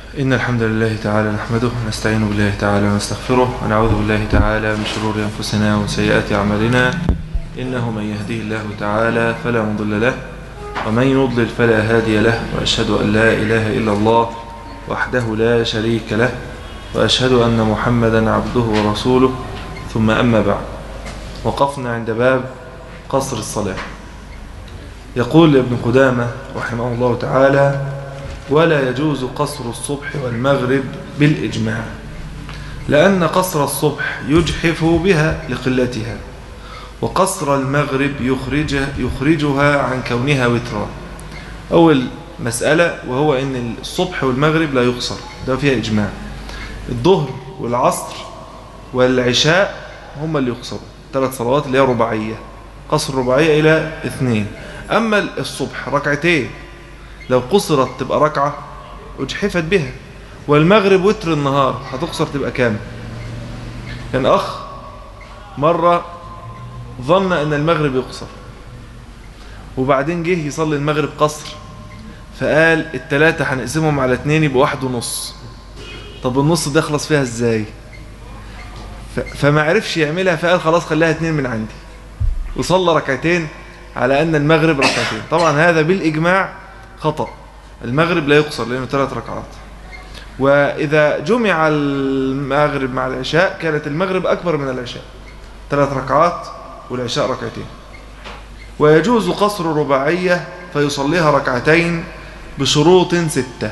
إن الحمد لله تعالى نحمده ونستعين بالله تعالى ونستغفره ونعوذ بالله تعالى من شرور أنفسنا وسيئات أعمالنا إنه من يهديه الله تعالى فلا مضل له ومن يضلل فلا هادي له وأشهد أن لا إله إلا الله وحده لا شريك له وأشهد أن محمدا عبده ورسوله ثم أما بعد وقفنا عند باب قصر الصلاة يقول ابن قدامة رحمه الله تعالى ولا يجوز قصر الصبح والمغرب بالإجماع لأن قصر الصبح يجحف بها لقلتها وقصر المغرب يخرج يخرجها عن كونها وترا أول مسألة وهو أن الصبح والمغرب لا يقصر ده فيها إجماع الظهر والعصر والعشاء هم اللي يقصروا ثلاث صلوات اللي هي رباعية قصر رباعية إلى اثنين أما الصبح ركعتين لو قصرت تبقى ركعة أجحفت بها والمغرب وتر النهار هتقصر تبقى كام كان أخ مرة ظن أن المغرب يقصر وبعدين جه يصلي المغرب قصر فقال التلاتة هنقسمهم على اتنين يبقى واحد ونص طب النص ده خلص فيها ازاي فما عرفش يعملها فقال خلاص خليها اتنين من عندي وصلى ركعتين على أن المغرب ركعتين طبعا هذا بالإجماع خطأ المغرب لا يقصر لأنه ثلاث ركعات وإذا جمع المغرب مع العشاء كانت المغرب أكبر من العشاء ثلاث ركعات والعشاء ركعتين ويجوز قصر رباعية فيصليها ركعتين بشروط ستة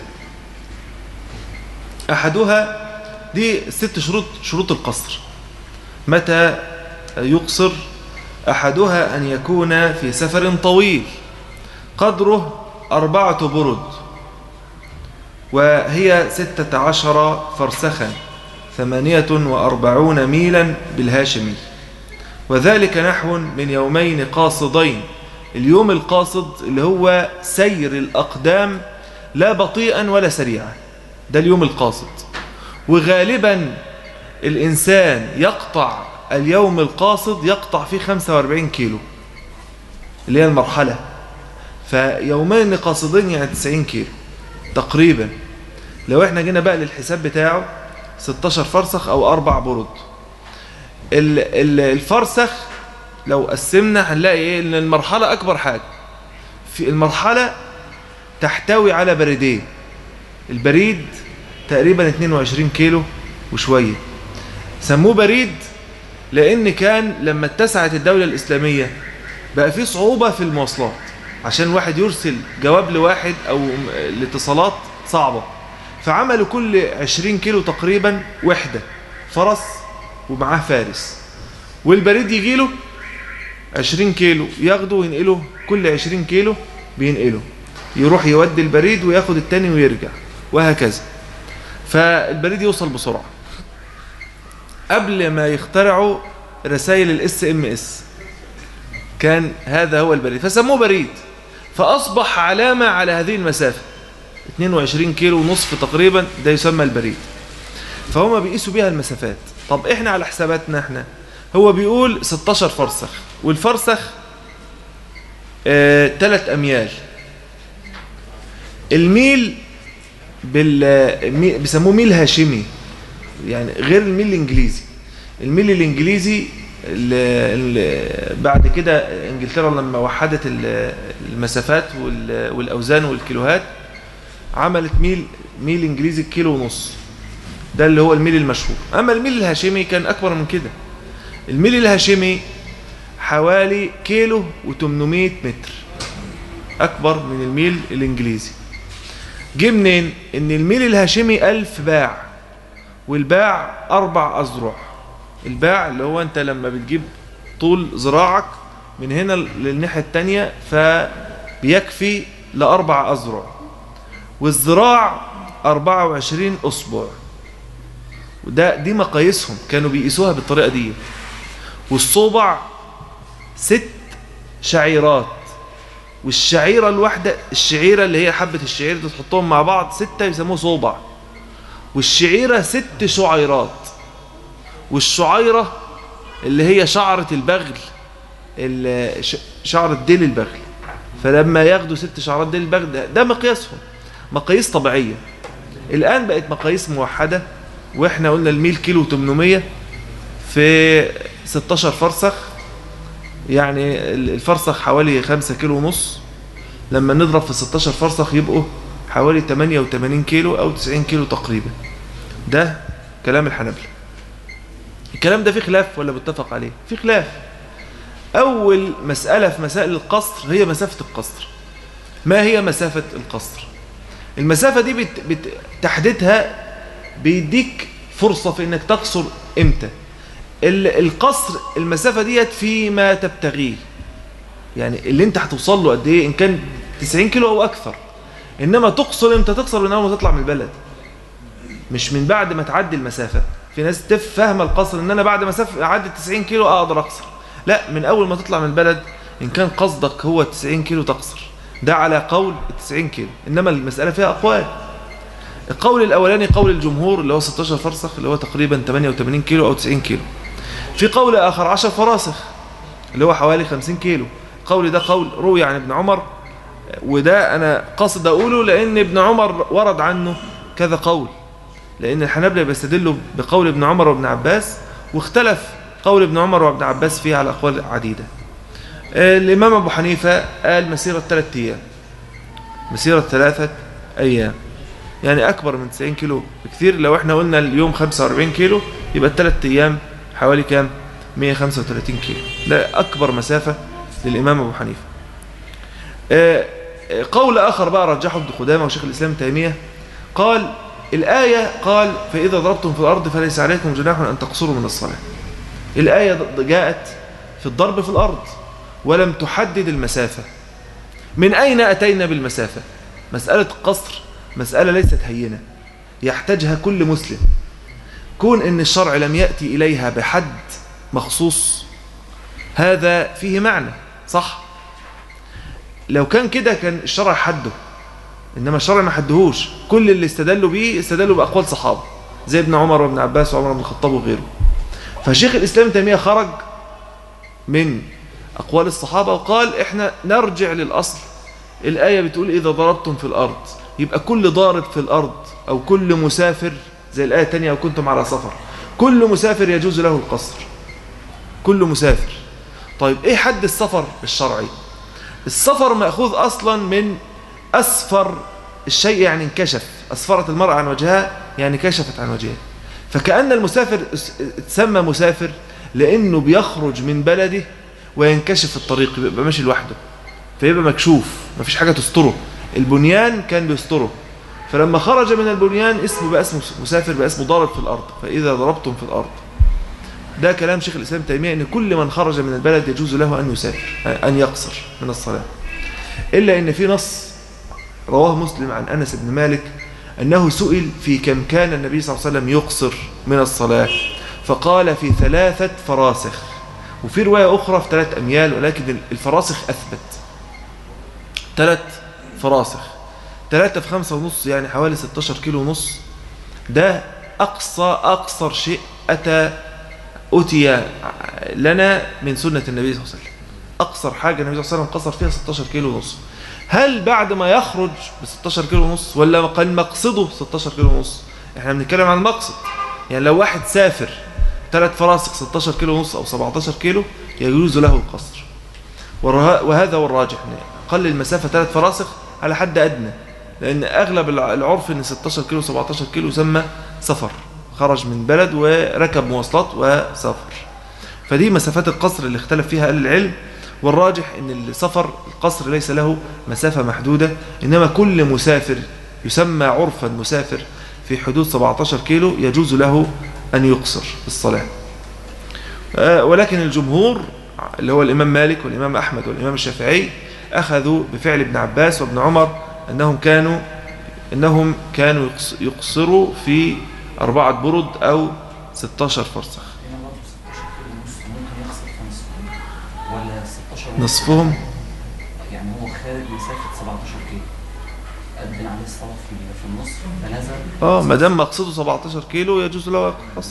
أحدها دي ست شروط شروط القصر متى يقصر أحدها أن يكون في سفر طويل قدره أربعة برد وهي ستة عشر فرسخا ثمانية وأربعون ميلا بالهاشمي وذلك نحو من يومين قاصدين اليوم القاصد اللي هو سير الأقدام لا بطيئا ولا سريعا ده اليوم القاصد وغالبا الإنسان يقطع اليوم القاصد يقطع فيه 45 كيلو اللي هي المرحلة فيومين قاصدين يعني 90 كيلو تقريبا لو احنا جينا بقى للحساب بتاعه 16 فرسخ او 4 برد الفرسخ لو قسمنا هنلاقي ايه ان المرحلة اكبر حاجة في المرحلة تحتوي على بريدين البريد تقريبا 22 كيلو وشوية سموه بريد لان كان لما اتسعت الدولة الاسلامية بقى في صعوبة في المواصلات عشان واحد يرسل جواب لواحد او الاتصالات صعبة فعملوا كل 20 كيلو تقريبا وحدة فرس ومعاه فارس والبريد يجي له 20 كيلو ياخده وينقله كل 20 كيلو بينقله يروح يودي البريد وياخد التاني ويرجع وهكذا فالبريد يوصل بسرعة قبل ما يخترعوا رسائل الاس ام اس كان هذا هو البريد فسموه بريد فأصبح علامة على هذه المسافة 22 كيلو ونصف تقريبا ده يسمى البريد فهم بيقيسوا بيها المسافات طب احنا على حساباتنا احنا هو بيقول 16 فرسخ والفرسخ آه 3 اميال الميل بال بيسموه ميل هاشمي يعني غير الميل الانجليزي الميل الانجليزي بعد كده انجلترا لما وحدت المسافات والاوزان والكيلوهات عملت ميل ميل انجليزي كيلو ونص ده اللي هو الميل المشهور اما الميل الهاشمي كان اكبر من كده الميل الهاشمي حوالي كيلو و800 متر اكبر من الميل الانجليزي جه منين ان الميل الهاشمي ألف باع والباع اربع اذرع الباع اللي هو انت لما بتجيب طول ذراعك من هنا للناحية التانية فبيكفي لأربع أذرع والذراع 24 أصبع وده دي مقاييسهم كانوا بيقيسوها بالطريقة دي والصوبع ست شعيرات والشعيرة الواحدة الشعيرة اللي هي حبة الشعير تحطهم مع بعض ستة يسموه صوبع والشعيرة ست شعيرات والشعيرة اللي هي شعرة البغل شعرة ديل البغل فلما ياخدوا ست شعرات ديل البغل ده, ده مقياسهم مقاييس طبيعية الآن بقت مقاييس موحدة وإحنا قلنا الميل كيلو 800 في 16 فرسخ يعني الفرسخ حوالي 5 كيلو ونص لما نضرب في 16 فرسخ يبقوا حوالي 88 كيلو أو 90 كيلو تقريبا ده كلام الحنابلة الكلام ده فيه خلاف ولا متفق عليه فيه خلاف أول مسألة في مسائل القصر هي مسافة القصر ما هي مسافة القصر المسافة دي بت... بت... تحديدها بيديك فرصة في انك تقصر امتى ال... القصر المسافة ديت فيما تبتغيه يعني اللي انت هتوصل له قد ايه ان كان 90 كيلو او اكثر انما تقصر امتى تقصر من اول ما تطلع من البلد مش من بعد ما تعدي المسافة في ناس تفهم القصر ان انا بعد مسافة اعدي 90 كيلو اقدر اقصر لا من اول ما تطلع من البلد ان كان قصدك هو 90 كيلو تقصر ده على قول 90 كيلو انما المسألة فيها اقوال القول الاولاني قول الجمهور اللي هو 16 فرسخ اللي هو تقريبا 88 كيلو او 90 كيلو في قول اخر 10 فراسخ اللي هو حوالي 50 كيلو قول ده قول روي عن ابن عمر وده انا قصد اقوله لان ابن عمر ورد عنه كذا قول لان الحنابلة بيستدلوا بقول ابن عمر وابن عباس واختلف قول ابن عمر وابن عباس فيه على اقوال عديدة الامام ابو حنيفة قال مسيرة ثلاثة ايام مسيرة ثلاثة ايام يعني اكبر من 90 كيلو بكثير لو احنا قلنا اليوم 45 كيلو يبقى الثلاث ايام حوالي كام 135 كيلو ده اكبر مسافة للامام ابو حنيفة قول اخر بقى رجحه ابن قدامه وشيخ الاسلام تيمية قال الآية قال فإذا ضربتم في الأرض فليس عليكم جناح أن تقصروا من الصلاة الآية جاءت في الضرب في الأرض ولم تحدد المسافة من أين أتينا بالمسافة مسألة قصر مسألة ليست هينة يحتاجها كل مسلم كون أن الشرع لم يأتي إليها بحد مخصوص هذا فيه معنى صح لو كان كده كان الشرع حده إنما الشرع ما حدهوش كل اللي استدلوا بيه استدلوا بأقوال صحابة زي ابن عمر وابن عباس وعمر بن الخطاب وغيره فشيخ الإسلام تيمية خرج من أقوال الصحابة وقال إحنا نرجع للأصل الآية بتقول إذا ضربتم في الأرض يبقى كل ضارب في الأرض أو كل مسافر زي الآية الثانية أو كنتم على سفر كل مسافر يجوز له القصر كل مسافر طيب إيه حد السفر الشرعي السفر مأخوذ أصلا من أسفر الشيء يعني انكشف أسفرت المرأة عن وجهها يعني كشفت عن وجهها فكأن المسافر تسمى مسافر لأنه بيخرج من بلده وينكشف في الطريق يبقى ماشي لوحده فيبقى مكشوف مفيش حاجة تستره البنيان كان بيستره فلما خرج من البنيان اسمه بقى اسمه مسافر بقى اسمه ضارب في الأرض فإذا ضربتم في الأرض ده كلام شيخ الإسلام تيمية أن كل من خرج من البلد يجوز له أن يسافر أن يقصر من الصلاة إلا أن في نص رواه مسلم عن أنس بن مالك أنه سئل في كم كان النبي صلى الله عليه وسلم يقصر من الصلاة فقال في ثلاثة فراسخ وفي رواية أخرى في ثلاث أميال ولكن الفراسخ أثبت ثلاث فراسخ ثلاثة في خمسة ونص يعني حوالي 16 كيلو ونص ده أقصى أقصر شيء أتى أتي لنا من سنة النبي صلى الله عليه وسلم أقصر حاجة النبي صلى الله عليه وسلم قصر فيها 16 كيلو ونص هل بعد ما يخرج ب 16 كيلو ونص ولا كان مقصده 16 كيلو ونص احنا بنتكلم عن المقصد يعني لو واحد سافر ثلاث فراسخ 16 كيلو ونص او 17 كيلو يجوز له القصر وهذا هو الراجح قل المسافة ثلاث فراسخ على حد أدنى لأن أغلب العرف أن 16 كيلو 17 كيلو يسمى سفر خرج من بلد وركب مواصلات وسافر فدي مسافات القصر اللي اختلف فيها أهل العلم والراجح أن السفر القصر ليس له مسافة محدودة إنما كل مسافر يسمى عرفا مسافر في حدود 17 كيلو يجوز له أن يقصر في الصلاة ولكن الجمهور اللي هو الإمام مالك والإمام أحمد والإمام الشافعي أخذوا بفعل ابن عباس وابن عمر أنهم كانوا أنهم كانوا يقصروا في أربعة برد أو 16 فرسخ نصفهم يعني هو خارج مسافة 17 كيلو قدم عليه الصلاة في في النص فنزل اه ما دام مقصده 17 كيلو يجوز له القصر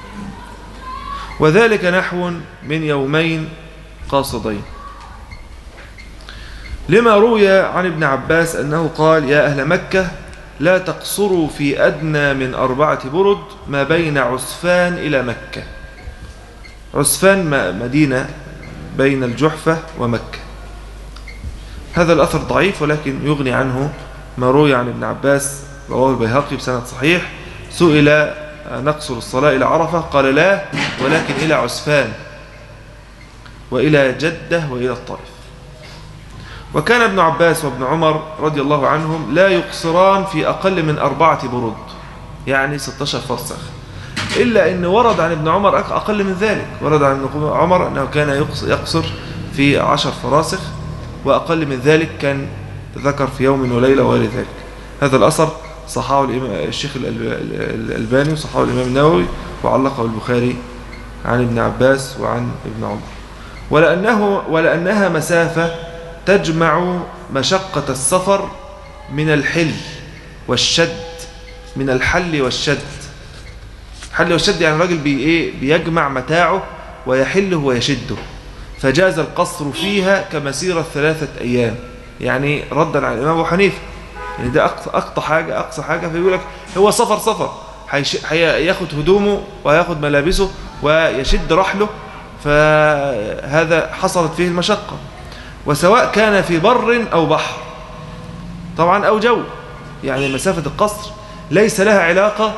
وذلك نحو من يومين قاصدين لما روي عن ابن عباس أنه قال يا أهل مكة لا تقصروا في أدنى من أربعة برد ما بين عسفان إلى مكة عسفان م- مدينة بين الجحفة ومكة هذا الأثر ضعيف ولكن يغني عنه ما روي عن ابن عباس رواه البيهقي بسند صحيح سئل نقصر الصلاة إلى عرفة قال لا ولكن إلى عسفان وإلى جدة وإلى الطائف وكان ابن عباس وابن عمر رضي الله عنهم لا يقصران في أقل من أربعة برود يعني 16 فرسخ إلا أن ورد عن ابن عمر أق- أقل من ذلك ورد عن ابن عمر أنه كان يقص- يقصر في عشر فراسخ وأقل من ذلك كان ذكر في يوم وليلة وغير ذلك هذا الأثر صححه الإمام- الشيخ الألب- الألباني وصححه الإمام النووي وعلقه البخاري عن ابن عباس وعن ابن عمر ولأنه ولأنها مسافة تجمع مشقة السفر من الحل والشد من الحل والشد الحل والشد يعني الراجل بي إيه بيجمع متاعه ويحله ويشده فجاز القصر فيها كمسيرة ثلاثة أيام يعني ردا على الإمام أبو حنيفة يعني ده أقصى, أقصى حاجة أقصى حاجة فيقول لك هو سفر سفر هيش- هياخد هدومه وياخد ملابسه ويشد رحله فهذا حصلت فيه المشقة وسواء كان في بر أو بحر طبعا أو جو يعني مسافة القصر ليس لها علاقة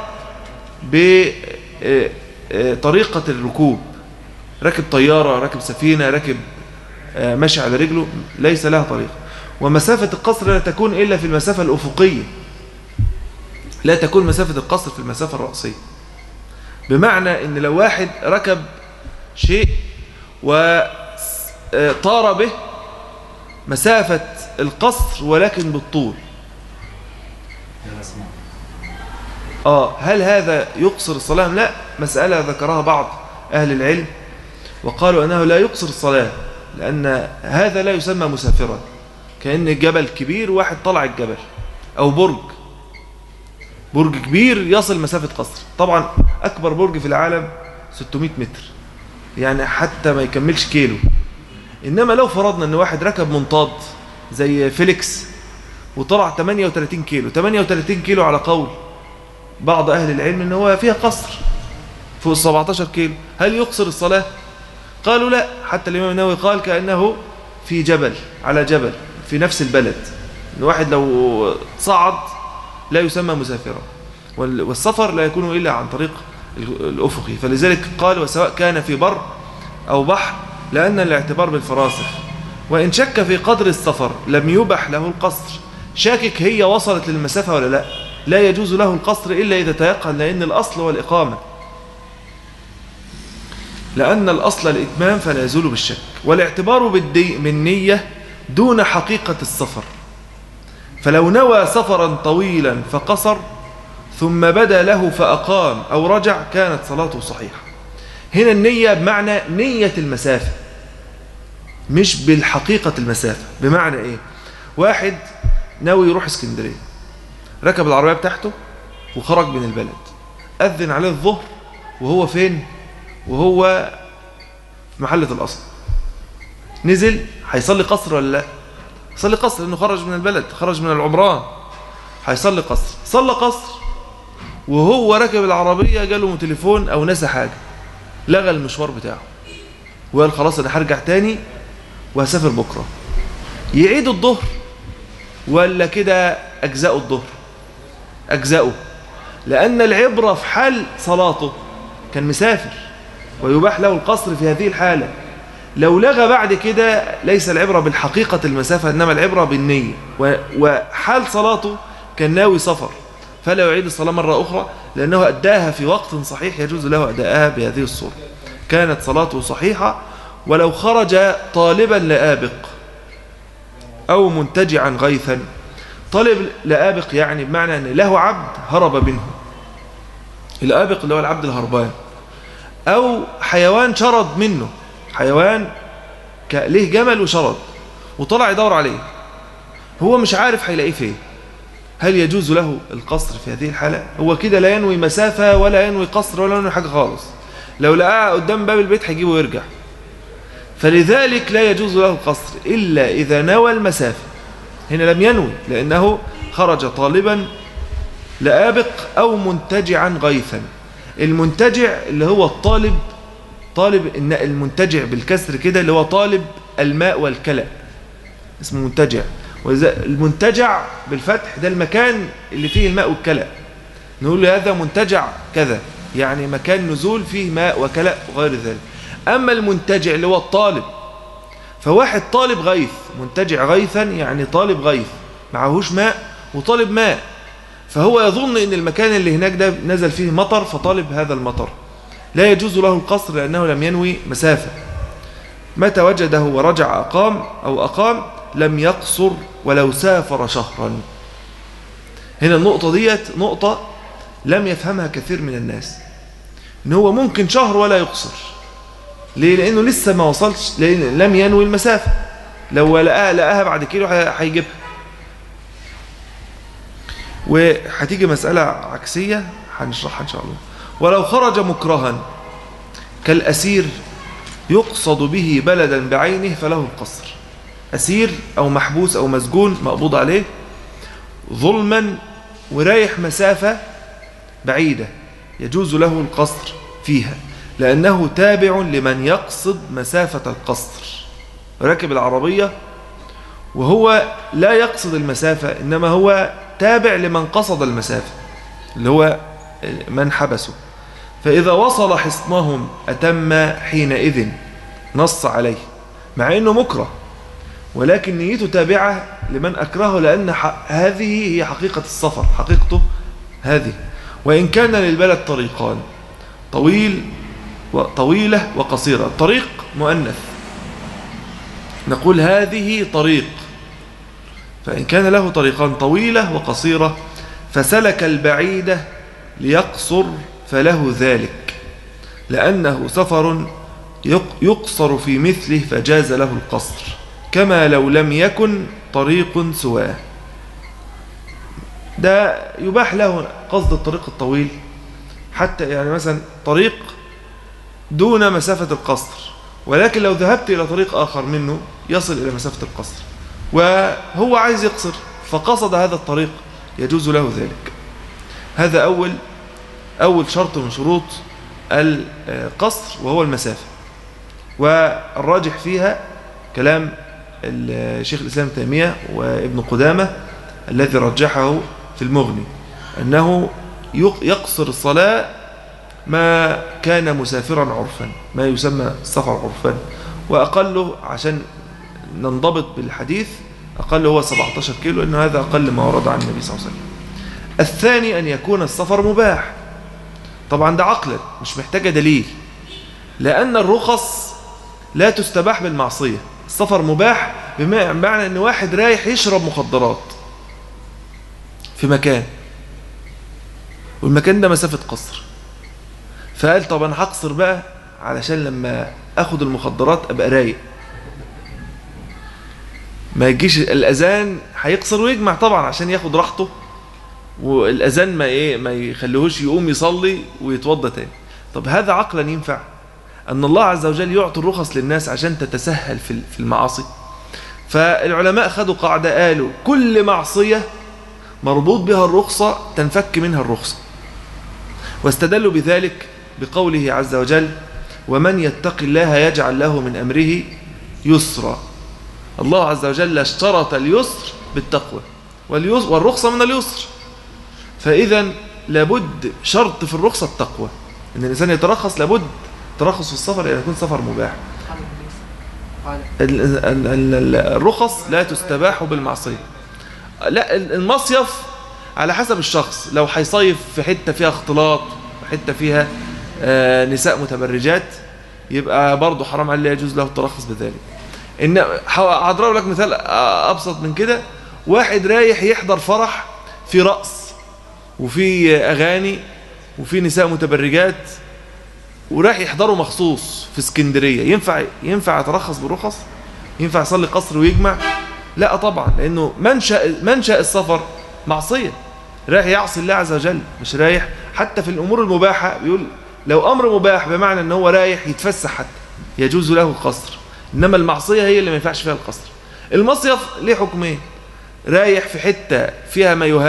بطريقة الركوب راكب طيارة راكب سفينة راكب آه، ماشي على رجله ليس لها طريقة ومسافة القصر لا تكون إلا في المسافة الأفقية لا تكون مسافة القصر في المسافة الرأسية بمعنى ان لو واحد ركب شيء وطار به مسافة القصر ولكن بالطول الأسماء آه هل هذا يقصر الصلاة أم لا مسألة ذكرها بعض أهل العلم وقالوا أنه لا يقصر الصلاة لأن هذا لا يسمى مسافرا كأن جبل كبير واحد طلع الجبل أو برج برج كبير يصل مسافة قصر طبعا أكبر برج في العالم 600 متر يعني حتى ما يكملش كيلو إنما لو فرضنا أن واحد ركب منطاد زي فيليكس وطلع 38 كيلو 38 كيلو على قول بعض أهل العلم أنه هو فيها قصر فوق 17 كيلو هل يقصر الصلاة؟ قالوا لا حتى الإمام النووي قال كأنه في جبل على جبل في نفس البلد إن واحد لو صعد لا يسمى مسافرا وال- والسفر لا يكون إلا عن طريق ال- الأفقي فلذلك قال وسواء كان في بر أو بحر لأن الاعتبار بالفراسخ وإن شك في قدر السفر لم يبح له القصر شاكك هي وصلت للمسافة ولا لا لا يجوز له القصر إلا إذا تيقن لأن الأصل هو الإقامة لأن الأصل الإتمام فلا يزول بالشك والاعتبار بالدي بالنية دون حقيقة السفر فلو نوى سفرا طويلا فقصر ثم بدا له فأقام أو رجع كانت صلاته صحيحة هنا النية بمعنى نية المسافة مش بالحقيقة المسافة بمعنى إيه واحد ناوي يروح اسكندرية ركب العربية بتاعته وخرج من البلد أذن عليه الظهر وهو فين وهو في محلة الأصل نزل هيصلي قصر ولا لا يصلي قصر لأنه خرج من البلد خرج من العمران هيصلي قصر صلى قصر وهو راكب العربية جاله تليفون أو نسى حاجة لغى المشوار بتاعه وقال خلاص أنا هرجع تاني وهسافر بكرة يعيد الظهر ولا كده أجزاء الظهر أجزاؤه لأن العبرة في حال صلاته كان مسافر ويباح له القصر في هذه الحالة لو لغى بعد كده ليس العبرة بالحقيقة المسافة إنما العبرة بالنية و- وحال صلاته كان ناوي سفر فلا يعيد الصلاة مرة أخرى لأنه أداها في وقت صحيح يجوز له أداءها بهذه الصورة كانت صلاته صحيحة ولو خرج طالبا لآبق أو منتجعا غيثا طالب لآبق يعني بمعنى أن له عبد هرب منه الآبق اللي هو العبد الهربان أو حيوان شرد منه حيوان ك- ليه جمل وشرد وطلع يدور عليه هو مش عارف هيلاقيه فين هل يجوز له القصر في هذه الحالة هو كده لا ينوي مسافة ولا ينوي قصر ولا ينوي حاجة خالص لو لقاه قدام باب البيت هيجيبه ويرجع فلذلك لا يجوز له القصر إلا إذا نوى المسافة هنا لم ينوي لأنه خرج طالبا لآبق أو منتجعا غيثا المنتجع اللي هو الطالب طالب الن- المنتجع بالكسر كده اللي هو طالب الماء والكلأ اسمه منتجع وإذا المنتجع بالفتح ده المكان اللي فيه الماء والكلأ نقول له هذا منتجع كذا يعني مكان نزول فيه ماء وكلأ وغير ذلك أما المنتجع اللي هو الطالب فواحد طالب غيث منتجع غيثا يعني طالب غيث معهوش ماء وطالب ماء فهو يظن ان المكان اللي هناك ده نزل فيه مطر فطالب هذا المطر لا يجوز له القصر لأنه لم ينوي مسافة متى وجده ورجع أقام أو أقام لم يقصر ولو سافر شهرا هنا النقطة ديت نقطة لم يفهمها كثير من الناس ان هو ممكن شهر ولا يقصر ليه لانه لسه ما وصلش لان لم ينوي المسافة لو لقاها لقاها بعد كيلو هي- هيجيبها وهتيجي مسألة عكسية هنشرحها إن شاء الله ولو خرج مكرها كالأسير يقصد به بلدا بعينه فله القصر أسير أو محبوس أو مسجون مقبوض عليه ظلما ورايح مسافة بعيدة يجوز له القصر فيها لأنه تابع لمن يقصد مسافة القصر راكب العربية وهو لا يقصد المسافة إنما هو تابع لمن قصد المسافة اللي هو من حبسه فإذا وصل حصنهم أتم حينئذ نص عليه مع أنه مكره ولكن نيته تابعة لمن أكرهه لأن ح- هذه هي حقيقة السفر حقيقته هذه وإن كان للبلد طريقان طويل وطويلة وقصيرة الطريق مؤنث نقول هذه طريق فإن كان له طريقان طويلة وقصيرة فسلك البعيدة ليقصر فله ذلك لأنه سفر يق- يقصر في مثله فجاز له القصر كما لو لم يكن طريق سواه ده يباح له قصد الطريق الطويل حتى يعني مثلا طريق دون مسافة القصر ولكن لو ذهبت إلى طريق آخر منه يصل إلى مسافة القصر وهو عايز يقصر فقصد هذا الطريق يجوز له ذلك هذا أول أول شرط من شروط القصر وهو المسافة والراجح فيها كلام الشيخ الإسلام ابن تيمية وابن قدامة الذي رجحه في المغني أنه يق- يقصر الصلاة ما كان مسافرا عرفا ما يسمى السفر عرفا وأقله عشان ننضبط بالحديث أقل هو 17 كيلو لأنه هذا أقل ما ورد عن النبي صلى الله عليه وسلم الثاني أن يكون السفر مباح طبعا ده عقلا مش محتاجة دليل لأن الرخص لا تستباح بالمعصية السفر مباح بما- بمعنى أن واحد رايح يشرب مخدرات في مكان والمكان ده مسافة قصر فقال طب أنا هقصر بقى علشان لما أخد المخدرات أبقى رايق ما يجيش الأذان هيقصر ويجمع طبعا عشان ياخد راحته والأذان ما إيه ما يخليهوش يقوم يصلي ويتوضى تاني طب هذا عقلا ينفع أن الله عز وجل يعطي الرخص للناس عشان تتسهل في في المعاصي فالعلماء خدوا قاعدة قالوا كل معصية مربوط بها الرخصة تنفك منها الرخصة واستدلوا بذلك بقوله عز وجل ومن يتق الله يجعل له من أمره يسرا الله عز وجل اشترط اليسر بالتقوى واليسر والرخصة من اليسر فإذا لابد شرط في الرخصة التقوى إن الإنسان يترخص لابد ترخص في السفر أن يكون سفر مباح ال- ال- ال- ال- الرخص لا تستباح بالمعصية لا ال- المصيف على حسب الشخص لو هيصيف في حتة فيها اختلاط حتة فيها آه، نساء متبرجات يبقى برضه حرام عليه يجوز له الترخص بذلك ان ح- هضرب لك مثال آه، ابسط من كده واحد رايح يحضر فرح في رقص وفي اغاني وفي نساء متبرجات وراح يحضره مخصوص في اسكندريه ينفع ينفع يترخص بالرخص ينفع يصلي قصر ويجمع لا طبعا لانه منشا منشا السفر معصيه رايح يعصي الله عز وجل مش رايح حتى في الامور المباحه بيقول لو امر مباح بمعنى ان هو رايح يتفسح حتى يجوز له القصر انما المعصيه هي اللي ما ينفعش فيها القصر المصيف ليه حكمين رايح في حته فيها مايوهات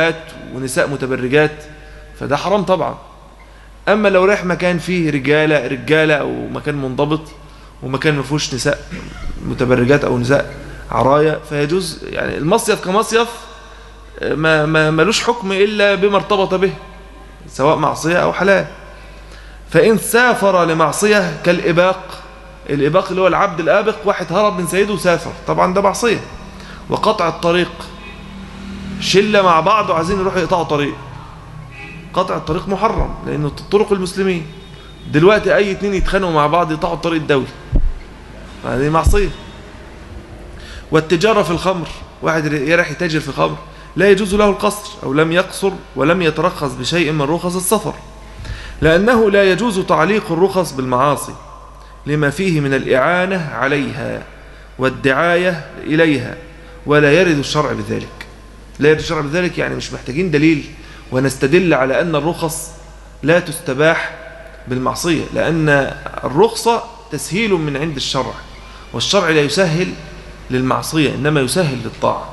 ونساء متبرجات فده حرام طبعا اما لو رايح مكان فيه رجاله رجاله او مكان منضبط ومكان ما فيهوش نساء متبرجات او نساء عرايا فيجوز يعني المصيف كمصيف ما ما ملوش حكم الا بما ارتبط به سواء معصيه او حلال فان سافر لمعصيه كالاباق الاباق اللي هو العبد الابق واحد هرب من سيده وسافر طبعا ده معصيه وقطع الطريق شله مع بعض وعايزين يروحوا يقطعوا طريق قطع الطريق محرم لانه طرق المسلمين دلوقتي اي اتنين يتخانقوا مع بعض يقطعوا الطريق الدولي هذه معصيه والتجاره في الخمر واحد يروح يتاجر في خمر لا يجوز له القصر او لم يقصر ولم يترخص بشيء من رخص السفر لانه لا يجوز تعليق الرخص بالمعاصي لما فيه من الاعانه عليها والدعايه اليها ولا يرد الشرع بذلك لا يرد الشرع بذلك يعني مش محتاجين دليل ونستدل على أن الرخص لا تستباح بالمعصية لأن الرخصة تسهيل من عند الشرع والشرع لا يسهل للمعصية إنما يسهل للطاعة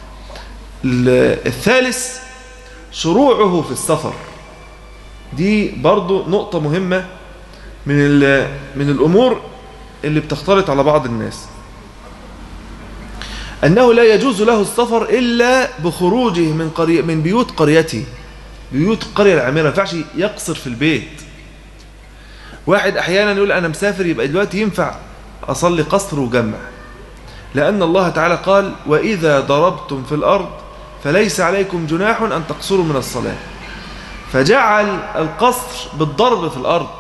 الثالث شروعه في السفر دي برضو نقطة مهمة من من الأمور اللي بتختلط على بعض الناس أنه لا يجوز له السفر إلا بخروجه من, قرية من بيوت قريته بيوت القرية العامرة ما ينفعش يقصر في البيت واحد أحيانا يقول أنا مسافر يبقى دلوقتي ينفع أصلي قصر وجمع لأن الله تعالى قال وإذا ضربتم في الأرض فليس عليكم جناح أن تقصروا من الصلاة فجعل القصر بالضرب في الأرض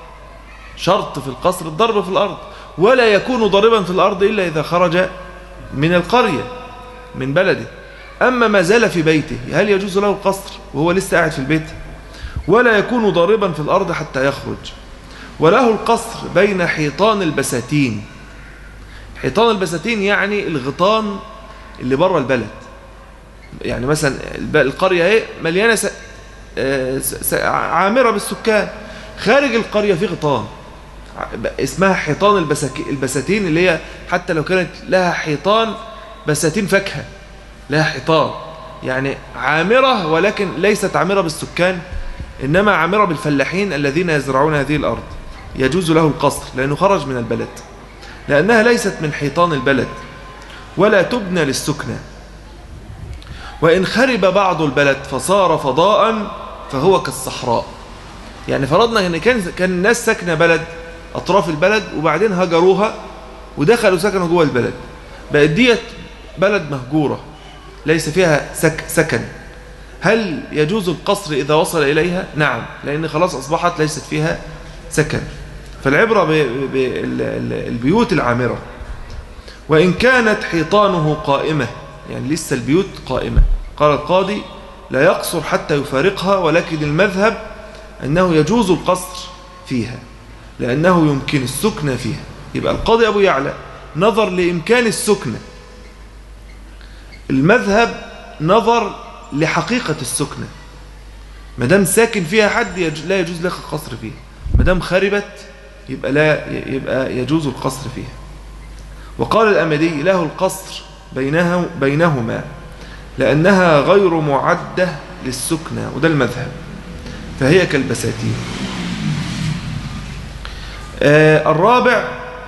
شرط في القصر الضرب في الأرض ولا يكون ضاربا في الأرض إلا إذا خرج من القرية من بلده أما ما زال في بيته هل يجوز له القصر وهو لسه قاعد في البيت ولا يكون ضاربا في الأرض حتى يخرج وله القصر بين حيطان البساتين حيطان البساتين يعني الغطان اللي بره البلد يعني مثلا القرية اهي مليانة س... س... عامرة بالسكان خارج القرية في غطان اسمها حيطان البسك... البساتين اللي هي حتى لو كانت لها حيطان بساتين فاكهة لها حيطان يعني عامرة ولكن ليست عامرة بالسكان إنما عامرة بالفلاحين الذين يزرعون هذه الأرض يجوز له القصر لأنه خرج من البلد لأنها ليست من حيطان البلد ولا تبنى للسكنة وإن خرب بعض البلد فصار فضاء فهو كالصحراء يعني فرضنا أن كان, كان الناس ساكنة بلد أطراف البلد وبعدين هجروها ودخلوا سكنوا جوه البلد بقت ديت بلد مهجورة ليس فيها سك سكن هل يجوز القصر إذا وصل إليها؟ نعم لأن خلاص أصبحت ليست فيها سكن فالعبرة بالبيوت العامرة وإن كانت حيطانه قائمة يعني لسه البيوت قائمة قال القاضي لا يقصر حتى يفارقها ولكن المذهب أنه يجوز القصر فيها لأنه يمكن السكنة فيها يبقى القاضي أبو يعلى نظر لإمكان السكنة المذهب نظر لحقيقة السكنة ما دام ساكن فيها حد يج... لا يجوز لك القصر فيها ما دام خربت يبقى لا يبقى يجوز القصر فيها وقال الأمدي له القصر بينها بينهما لأنها غير معدة للسكنة وده المذهب فهي كالبساتين آه الرابع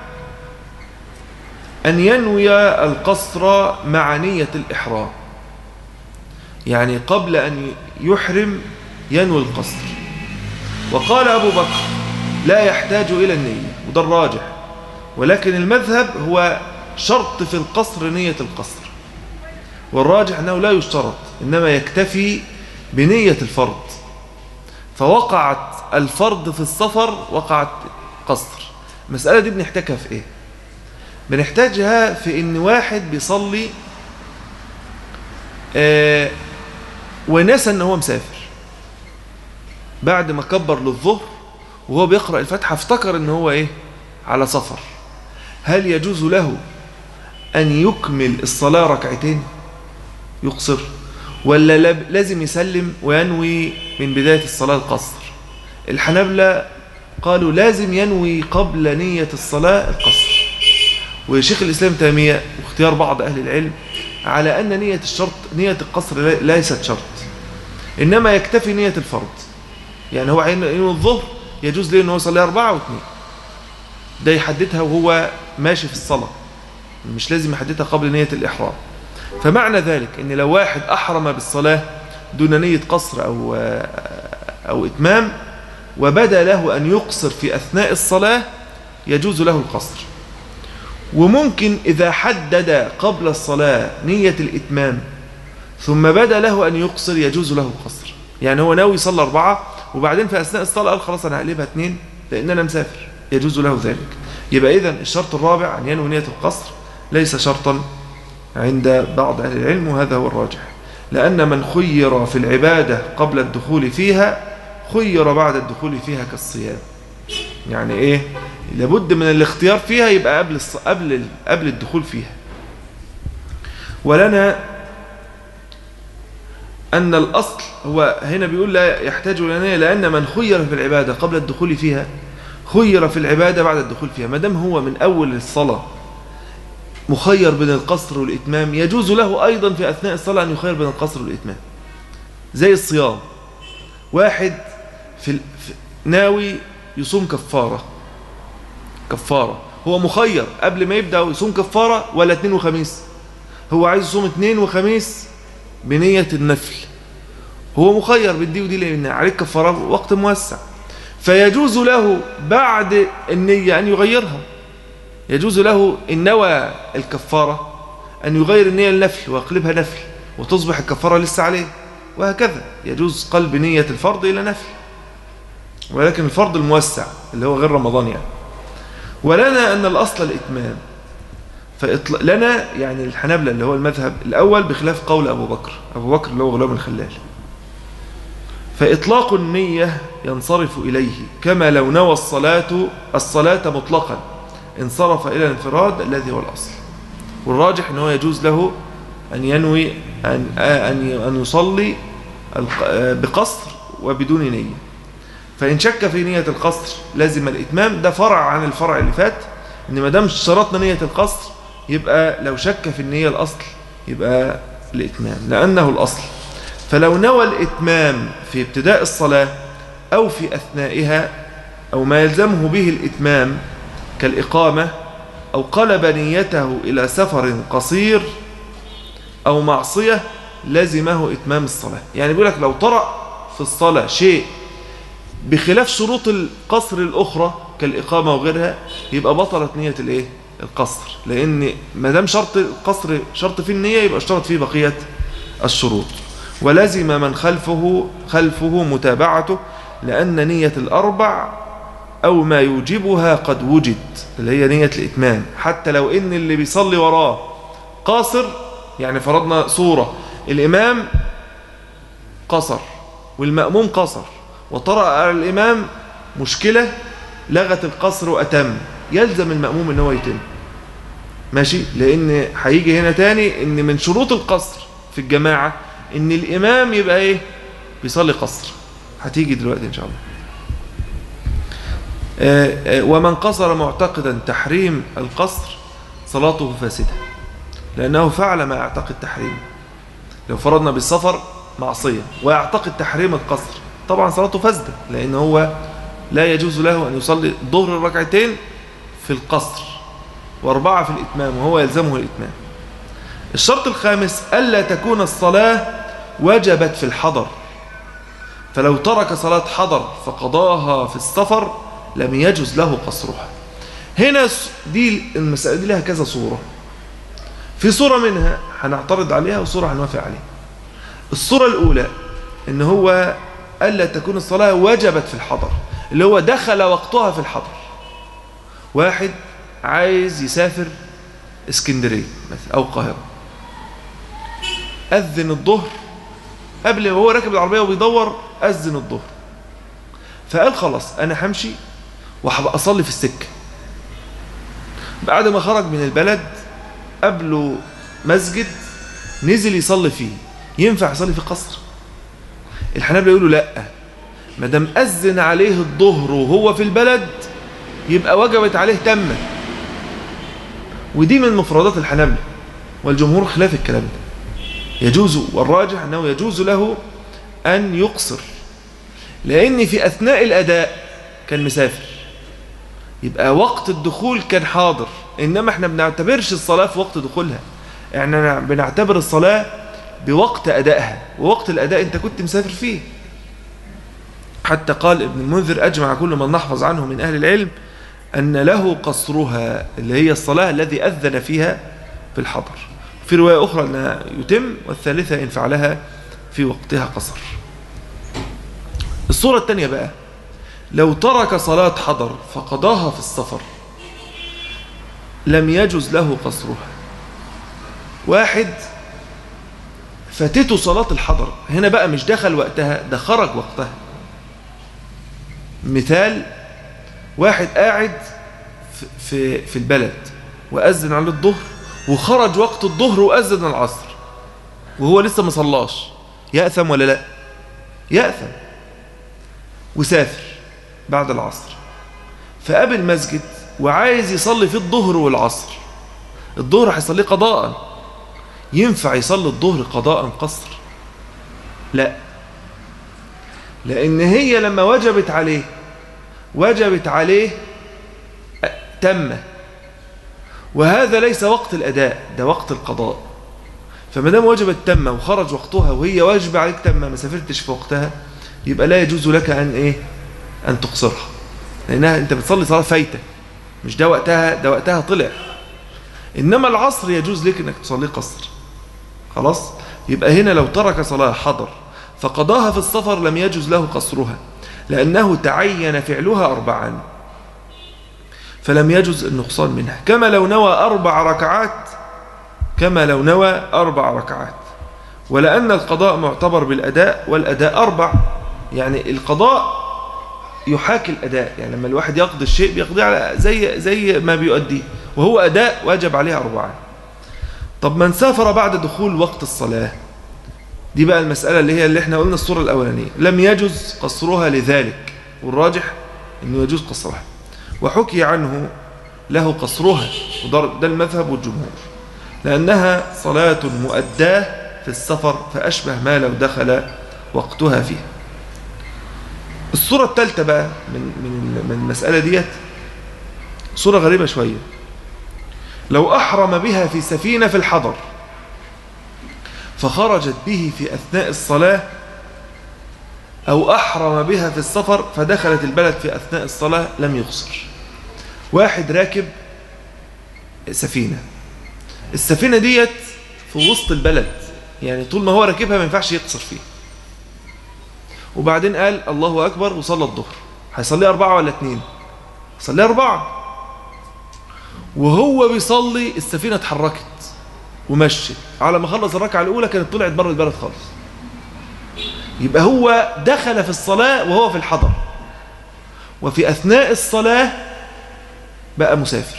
أن ينوي القصر مع نية الإحرام يعني قبل أن يحرم ينوي القصر وقال أبو بكر لا يحتاج إلى النية وده الراجح ولكن المذهب هو شرط في القصر نية القصر والراجح أنه لا يشترط إنما يكتفي بنية الفرض فوقعت الفرض في السفر وقعت قصر المسألة دي بنحتاجها في إيه بنحتاجها في إن واحد بيصلي آه ونسى إن هو مسافر بعد ما كبر للظهر وهو بيقرأ الفاتحة افتكر إن هو إيه على سفر هل يجوز له أن يكمل الصلاة ركعتين يقصر ولا لازم يسلم وينوي من بداية الصلاة القصر الحنابلة قالوا لازم ينوي قبل نية الصلاة القصر وشيخ الإسلام تيمية واختيار بعض أهل العلم على أن نية الشرط نية القصر ليست شرط إنما يكتفي نية الفرض يعني هو عين عين الظهر يجوز له إن هو يصلي أربعة واثنين ده يحددها وهو ماشي في الصلاة مش لازم يحددها قبل نية الإحرام فمعنى ذلك إن لو واحد أحرم بالصلاة دون نية قصر أو أو إتمام وبدا له أن يقصر في أثناء الصلاة يجوز له القصر وممكن إذا حدد قبل الصلاة نية الإتمام ثم بدا له أن يقصر يجوز له القصر يعني هو ناوي يصلي أربعة وبعدين في أثناء الصلاة قال خلاص أنا هقلبها اثنين لأن أنا مسافر يجوز له ذلك يبقى إذن الشرط الرابع أن ينوي نية القصر ليس شرطا عند بعض أهل العلم وهذا هو الراجح لأن من خير في العبادة قبل الدخول فيها خير بعد الدخول فيها كالصيام يعني إيه لابد من الاختيار فيها يبقى قبل الص... قبل قبل الدخول فيها ولنا أن الأصل هو هنا بيقول لا يحتاج إلى لأن من خير في العبادة قبل الدخول فيها خير في العبادة بعد الدخول فيها ما دام هو من أول الصلاة مخير بين القصر والإتمام يجوز له أيضا في أثناء الصلاة أن يخير بين القصر والإتمام زي الصيام واحد في, ال... في ناوي يصوم كفارة كفارة هو مخير قبل ما يبدأ يصوم كفارة ولا اثنين وخميس هو عايز يصوم اثنين وخميس بنية النفل هو مخير بالدي ودي لأن عليك كفارة وقت موسع فيجوز له بعد النية أن يغيرها يجوز له إن نوى الكفارة أن يغير النية النفل ويقلبها نفل وتصبح الكفارة لسه عليه وهكذا يجوز قلب نية الفرض إلى نفل ولكن الفرض الموسع اللي هو غير رمضان يعني ولنا أن الأصل الإتمام فإطل... لنا يعني الحنابلة اللي هو المذهب الأول بخلاف قول أبو بكر أبو بكر اللي هو غلام الخلال فإطلاق النية ينصرف إليه كما لو نوى الصلاة الصلاة مطلقا انصرف إلى الانفراد الذي هو الأصل والراجح أنه يجوز له أن ينوي أن, أن, أن يصلي بقصر وبدون نية فإن شك في نية القصر لازم الإتمام ده فرع عن الفرع اللي فات إن ما دام شرطنا نية القصر يبقى لو شك في النية الأصل يبقى الإتمام لأنه الأصل فلو نوى الإتمام في ابتداء الصلاة أو في أثنائها أو ما يلزمه به الإتمام كالإقامة أو قلب نيته إلى سفر قصير أو معصية لزمه إتمام الصلاة يعني بيقول لك لو طرأ في الصلاة شيء بخلاف شروط القصر الأخرى كالإقامة وغيرها يبقى بطلت نية الإيه؟ القصر لأن ما دام شرط القصر شرط في النية يبقى اشترط فيه بقية الشروط ولزم من خلفه خلفه متابعته لأن نية الأربع أو ما يوجبها قد وجد اللي هي نية الإتمام حتى لو إن اللي بيصلي وراه قاصر يعني فرضنا صورة الإمام قصر والمأموم قصر وطرأ على الإمام مشكلة لغت القصر وأتم يلزم المأموم ان هو يتم ماشي لأن هيجي هنا تاني إن من شروط القصر في الجماعة إن الإمام يبقى إيه بيصلي قصر هتيجي دلوقتي إن شاء الله آآ آآ ومن قصر معتقدا تحريم القصر صلاته فاسدة لأنه فعل ما اعتقد تحريمه لو فرضنا بالسفر معصية ويعتقد تحريم القصر طبعا صلاته فاسدة لأن هو لا يجوز له أن يصلي ظهر الركعتين في القصر وأربعة في الإتمام وهو يلزمه الإتمام الشرط الخامس ألا تكون الصلاة وجبت في الحضر فلو ترك صلاة حضر فقضاها في السفر لم يجوز له قصرها هنا دي المسألة دي لها كذا صورة في صورة منها هنعترض عليها وصورة هنوافق عليها الصورة الأولى إن هو ألا تكون الصلاة وجبت في الحضر اللي هو دخل وقتها في الحضر واحد عايز يسافر اسكندرية مثلا أو القاهرة أذن الظهر قبل ما هو راكب العربية وبيدور أذن الظهر فقال خلاص أنا همشي وهبقى أصلي في السكة بعد ما خرج من البلد قبله مسجد نزل يصلي فيه ينفع يصلي في قصر الحنابلة يقولوا لا ما دام أذن عليه الظهر وهو في البلد يبقى وجبت عليه تمة ودي من مفردات الحنابلة والجمهور خلاف الكلام ده يجوز والراجح أنه يجوز له أن يقصر لأن في أثناء الأداء كان مسافر يبقى وقت الدخول كان حاضر إنما احنا بنعتبرش الصلاة في وقت دخولها احنا بنعتبر الصلاة بوقت أدائها ووقت الأداء أنت كنت مسافر فيه حتى قال ابن المنذر أجمع كل من نحفظ عنه من أهل العلم أن له قصرها اللي هي الصلاة الذي أذن فيها في الحضر في رواية أخرى أنها يتم والثالثة إن فعلها في وقتها قصر الصورة الثانية بقى لو ترك صلاة حضر فقضاها في السفر لم يجز له قصرها واحد فاتته صلاة الحضر هنا بقى مش دخل وقتها ده خرج وقتها مثال واحد قاعد في, في البلد وأذن على الظهر وخرج وقت الظهر وأذن العصر وهو لسه ما صلاش يأثم ولا لا يأثم وسافر بعد العصر فقابل مسجد وعايز يصلي في الظهر والعصر الظهر هيصليه قضاء ينفع يصلي الظهر قضاء قصر لا لأن هي لما وجبت عليه وجبت عليه تم وهذا ليس وقت الأداء ده وقت القضاء فما دام وجبت تم وخرج وقتها وهي واجب عليك تم ما سافرتش في وقتها يبقى لا يجوز لك أن إيه أن تقصرها لأنها أنت بتصلي صلاة فايتة مش ده وقتها ده وقتها طلع إنما العصر يجوز لك أنك تصلي قصر خلاص يبقى هنا لو ترك صلاة حضر فقضاها في السفر لم يجوز له قصرها لأنه تعين فعلها أربعا فلم يجوز النقصان منها كما لو نوى أربع ركعات كما لو نوى أربع ركعات ولأن القضاء معتبر بالأداء والأداء أربع يعني القضاء يحاكي الأداء يعني لما الواحد يقضي الشيء بيقضيه على زي, زي ما بيؤديه وهو أداء واجب عليه أربعة طب من سافر بعد دخول وقت الصلاة دي بقى المسألة اللي هي اللي احنا قلنا الصورة الأولانية لم يجز قصرها لذلك والراجح أنه يجوز قصرها وحكي عنه له قصرها وده المذهب والجمهور لأنها صلاة مؤداة في السفر فأشبه ما لو دخل وقتها فيها الصورة الثالثة بقى من, من, من المسألة ديت صورة غريبة شوية لو أحرم بها في سفينة في الحضر فخرجت به في أثناء الصلاة أو أحرم بها في السفر فدخلت البلد في أثناء الصلاة لم يقصر واحد راكب سفينة السفينة ديت في وسط البلد يعني طول ما هو راكبها ما ينفعش يقصر فيه وبعدين قال الله أكبر وصلى الظهر هيصلي أربعة ولا اتنين صلي أربعة وهو بيصلي السفينة اتحركت ومشت على ما خلص الركعة الأولى كانت طلعت بره البلد خالص يبقى هو دخل في الصلاة وهو في الحضر وفي أثناء الصلاة بقى مسافر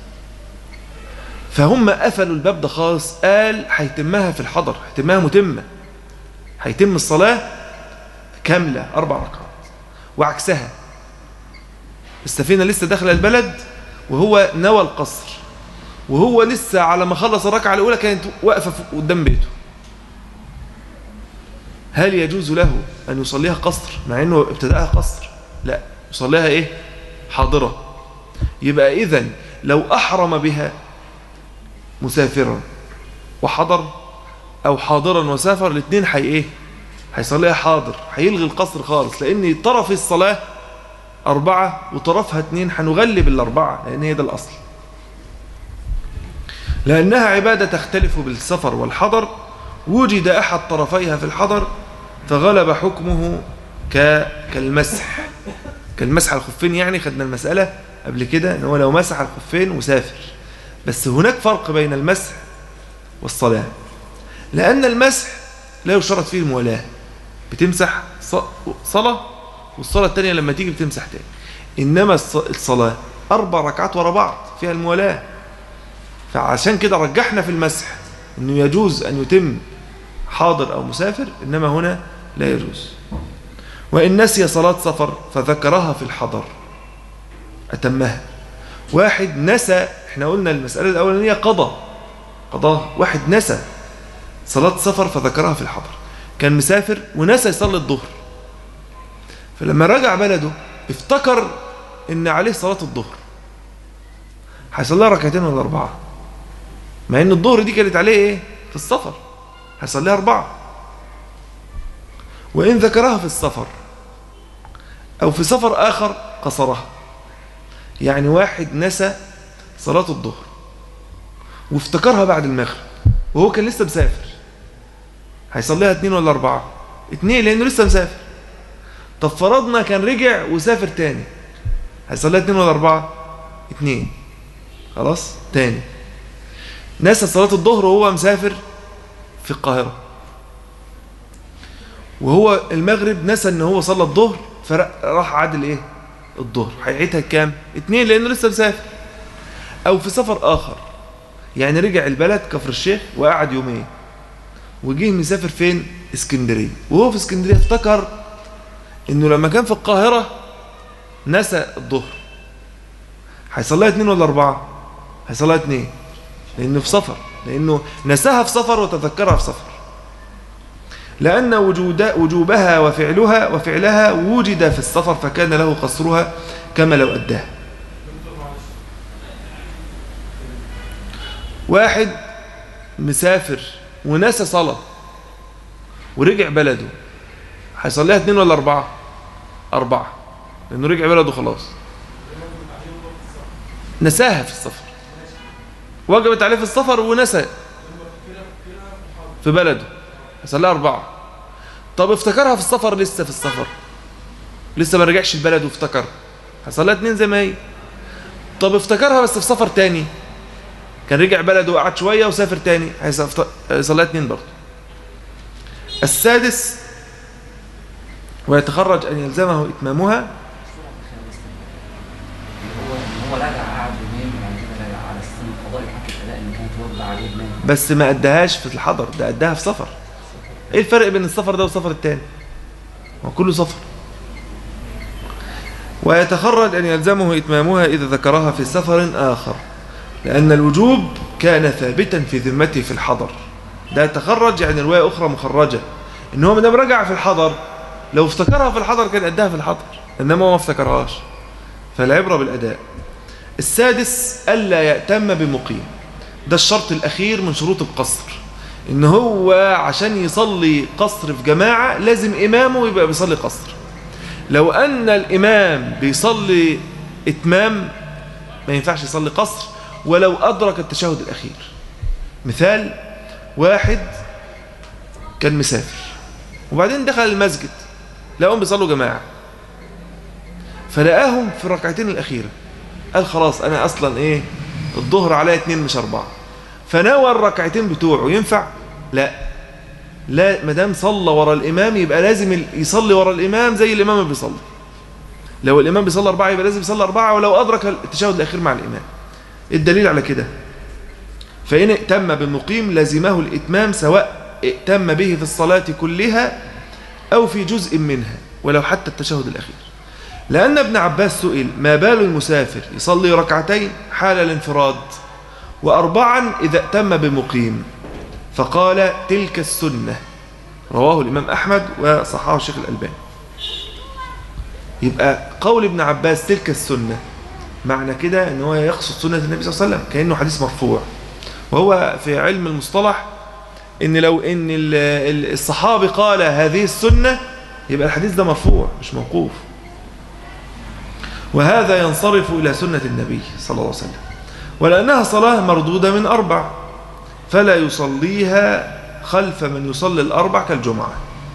فهم قفلوا الباب ده خالص قال هيتمها في الحضر هيتمها متمة هيتم الصلاة كاملة أربع ركعات وعكسها السفينة لسه داخله البلد وهو نوى القصر وهو لسه على ما خلص الركعة الأولى كانت واقفة قدام بيته هل يجوز له أن يصليها قصر مع أنه ابتدأها قصر لا يصليها إيه حاضرة يبقى إذن لو أحرم بها مسافرا وحضر أو حاضرا وسافر الاثنين حي إيه هيصليها حاضر هيلغي القصر خالص لأن طرف الصلاة أربعة وطرفها اثنين هنغلب الأربعة لأن هي ده الأصل لأنها عبادة تختلف بالسفر والحضر وجد أحد طرفيها في الحضر فغلب حكمه كالمسح كالمسح على الخفين يعني خدنا المسألة قبل كده ان هو لو مسح الخفين وسافر بس هناك فرق بين المسح والصلاة لأن المسح لا يشترط فيه الموالاة بتمسح صلاة والصلاة الثانية لما تيجي بتمسح تاني إنما الصلاة أربع ركعات ورا بعض فيها الموالاة فعشان كده رجحنا في المسح أنه يجوز أن يتم حاضر أو مسافر إنما هنا لا يجوز وإن نسي صلاة سفر فذكرها في الحضر أتمها واحد نسى احنا قلنا المسألة الأولانية قضى قضاه واحد نسى صلاة سفر فذكرها في الحضر كان مسافر ونسى يصلي الظهر فلما رجع بلده افتكر ان عليه صلاة الظهر هيصليها ركعتين ولا اربعة مع ان الظهر دي كانت عليه ايه في السفر هيصليها اربعة وان ذكرها في السفر او في سفر اخر قصرها يعني واحد نسى صلاة الظهر وافتكرها بعد المغرب وهو كان لسه مسافر هيصليها اتنين ولا اربعة اتنين لانه لسه مسافر طب فرضنا كان رجع وسافر تاني هيصليها اتنين ولا اربعة اتنين خلاص تاني نسى صلاة الظهر وهو مسافر في القاهرة وهو المغرب نسى ان هو صلى الظهر فراح عادل ايه الظهر هيعيدها كام اتنين لانه لسه مسافر او في سفر اخر يعني رجع البلد كفر الشيخ وقعد يومين وجه مسافر فين اسكندريه وهو في اسكندريه افتكر انه لما كان في القاهره نسى الظهر هيصليها اتنين ولا اربعه هيصليها اتنين لانه في سفر لانه نساها في سفر وتذكرها في سفر لأن وجود وجوبها وفعلها وفعلها وجد في السفر فكان له قصرها كما لو أداها واحد مسافر ونسى صلاة ورجع بلده هيصليها اتنين ولا أربعة أربعة لأنه رجع بلده خلاص نساها في السفر وجبت عليه في السفر ونسى في بلده هيصليها أربعة طب افتكرها في السفر لسه في السفر لسه ما رجعش البلد وافتكر هيصليها اتنين زي ما هي طب افتكرها بس في سفر تاني كان رجع بلده وقعد شوية وسافر تاني هيصليها اتنين برضه السادس ويتخرج أن يلزمه إتمامها هو هو رجع قعد يومين وبعد كده رجع على السن القضائي حق الاداء ان كانت واجبه عليه يومين بس ما أداهاش في الحضر ده أداها في سفر إيه الفرق بين السفر ده والسفر التاني هو كله سفر ويتخرج أن يلزمه إتمامها إذا ذكرها في سفر آخر لأن الوجوب كان ثابتا في ذمته في الحضر ده يتخرج يعني رواية أخرى مخرجة إن هو مدام رجع في الحضر لو افتكرها في الحضر كان أداها في الحضر إنما هو ما افتكرهاش فالعبرة بالأداء السادس ألا يأتم بمقيم ده الشرط الأخير من شروط القصر إن هو عشان يصلي قصر في جماعة لازم إمامه يبقى بيصلي قصر لو أن الإمام بيصلي إتمام ما ينفعش يصلي قصر ولو أدرك التشهد الأخير مثال واحد كان مسافر وبعدين دخل المسجد لقاهم بيصلوا جماعة فلقاهم في الركعتين الأخيرة قال خلاص أنا أصلا إيه الظهر عليا اتنين مش أربعة فنوى الركعتين بتوعه ينفع؟ لا لا مدام صلى ورا الإمام يبقى لازم يصلي ورا الإمام زي الإمام اللي بيصلي لو الإمام بيصلي أربعة يبقى لازم يصلي أربعة ولو أدرك التشهد الأخير مع الإمام الدليل على كده فإن ائتم بالمقيم لزمه الإتمام سواء ائتم به في الصلاة كلها أو في جزء منها ولو حتى التشهد الأخير لأن ابن عباس سئل ما بال المسافر يصلي ركعتين حال الانفراد وأربعا إذا ائتم بمقيم فقال تلك السنة رواه الإمام أحمد وصححه الشيخ الألباني يبقى قول ابن عباس تلك السنة معنى كده ان هو يقصد سنة النبي صلى الله عليه وسلم كأنه حديث مرفوع وهو في علم المصطلح ان لو ان الصحابي قال هذه السنة يبقى الحديث ده مرفوع مش موقوف وهذا ينصرف إلى سنة النبي صلى الله عليه وسلم ولأنها صلاة مردودة من أربع فلا يصليها خلف من يصلي الأربع كالجمعة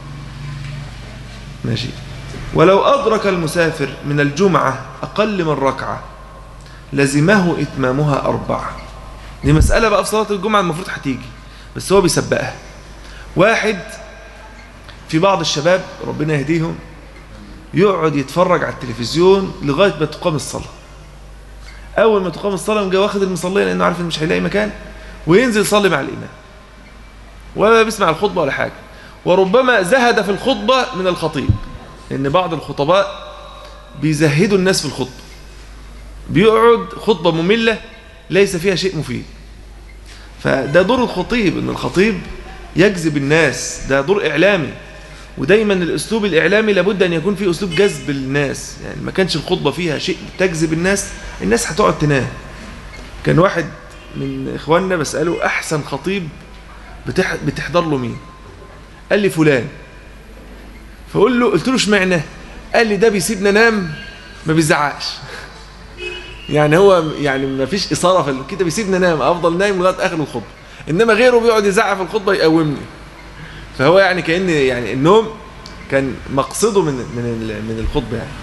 ماشي ولو أدرك المسافر من الجمعة أقل من ركعة لزمه إتمامها أربعة دي مسألة بقى في صلاة الجمعة المفروض هتيجي بس هو بيسبقها واحد في بعض الشباب ربنا يهديهم يقعد يتفرج على التلفزيون لغاية ما تقام الصلاة أول ما تقام الصلاة يقوم جاي واخد المصلية لأنه عارف إنه مش هيلاقي مكان وينزل يصلي مع الإمام ولا بيسمع الخطبة ولا حاجة وربما زهد في الخطبة من الخطيب لأن بعض الخطباء بيزهدوا الناس في الخطبة بيقعد خطبة مملة ليس فيها شيء مفيد فده دور الخطيب ان الخطيب يجذب الناس ده دور إعلامي ودايما الأسلوب الإعلامي لابد أن يكون فيه أسلوب جذب الناس يعني ما كانش الخطبة فيها شيء تجذب الناس الناس هتقعد تنام كان واحد من إخواننا بسأله أحسن خطيب بتح... بتحضر له مين قال لي فلان فقول له قلت له اشمعنى قال لي ده بيسيبنا نام ما بيزعقش يعني هو يعني ما فيش اثاره في كده بيسيبنا نام افضل نايم لغايه اخر الخطبه انما غيره بيقعد يزعق في الخطبه يقومني فهو يعني كان يعني النوم كان مقصده من من ال- من الخطبه يعني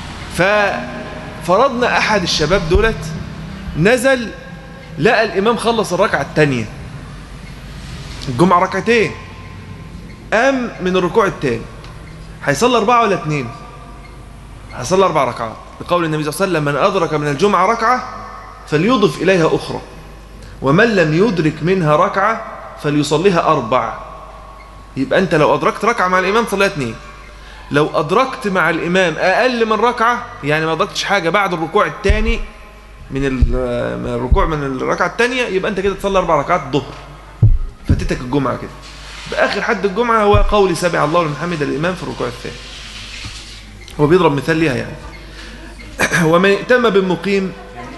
ففرضنا احد الشباب دولت نزل لقى الامام خلص الركعه الثانيه الجمعه ركعتين قام من الركوع الثاني هيصلي أربعة ولا اثنين هيصلي أربع ركعات بقول النبي صلى الله عليه وسلم من أدرك من الجمعة ركعة فليضف إليها أخرى ومن لم يدرك منها ركعة فليصليها أربع يبقى أنت لو أدركت ركعة مع الإمام صليها اثنين لو أدركت مع الإمام أقل من ركعة يعني ما أدركتش حاجة بعد الركوع الثاني من ال- من الركوع من الركعة الثانية يبقى أنت كده تصلي أربع ركعات ظهر فاتتك الجمعة كده بآخر حد الجمعة هو قول سبع الله لمن حمد الإمام في الركوع الثاني هو بيضرب مثال ليها يعني ومن ائتم بالمقيم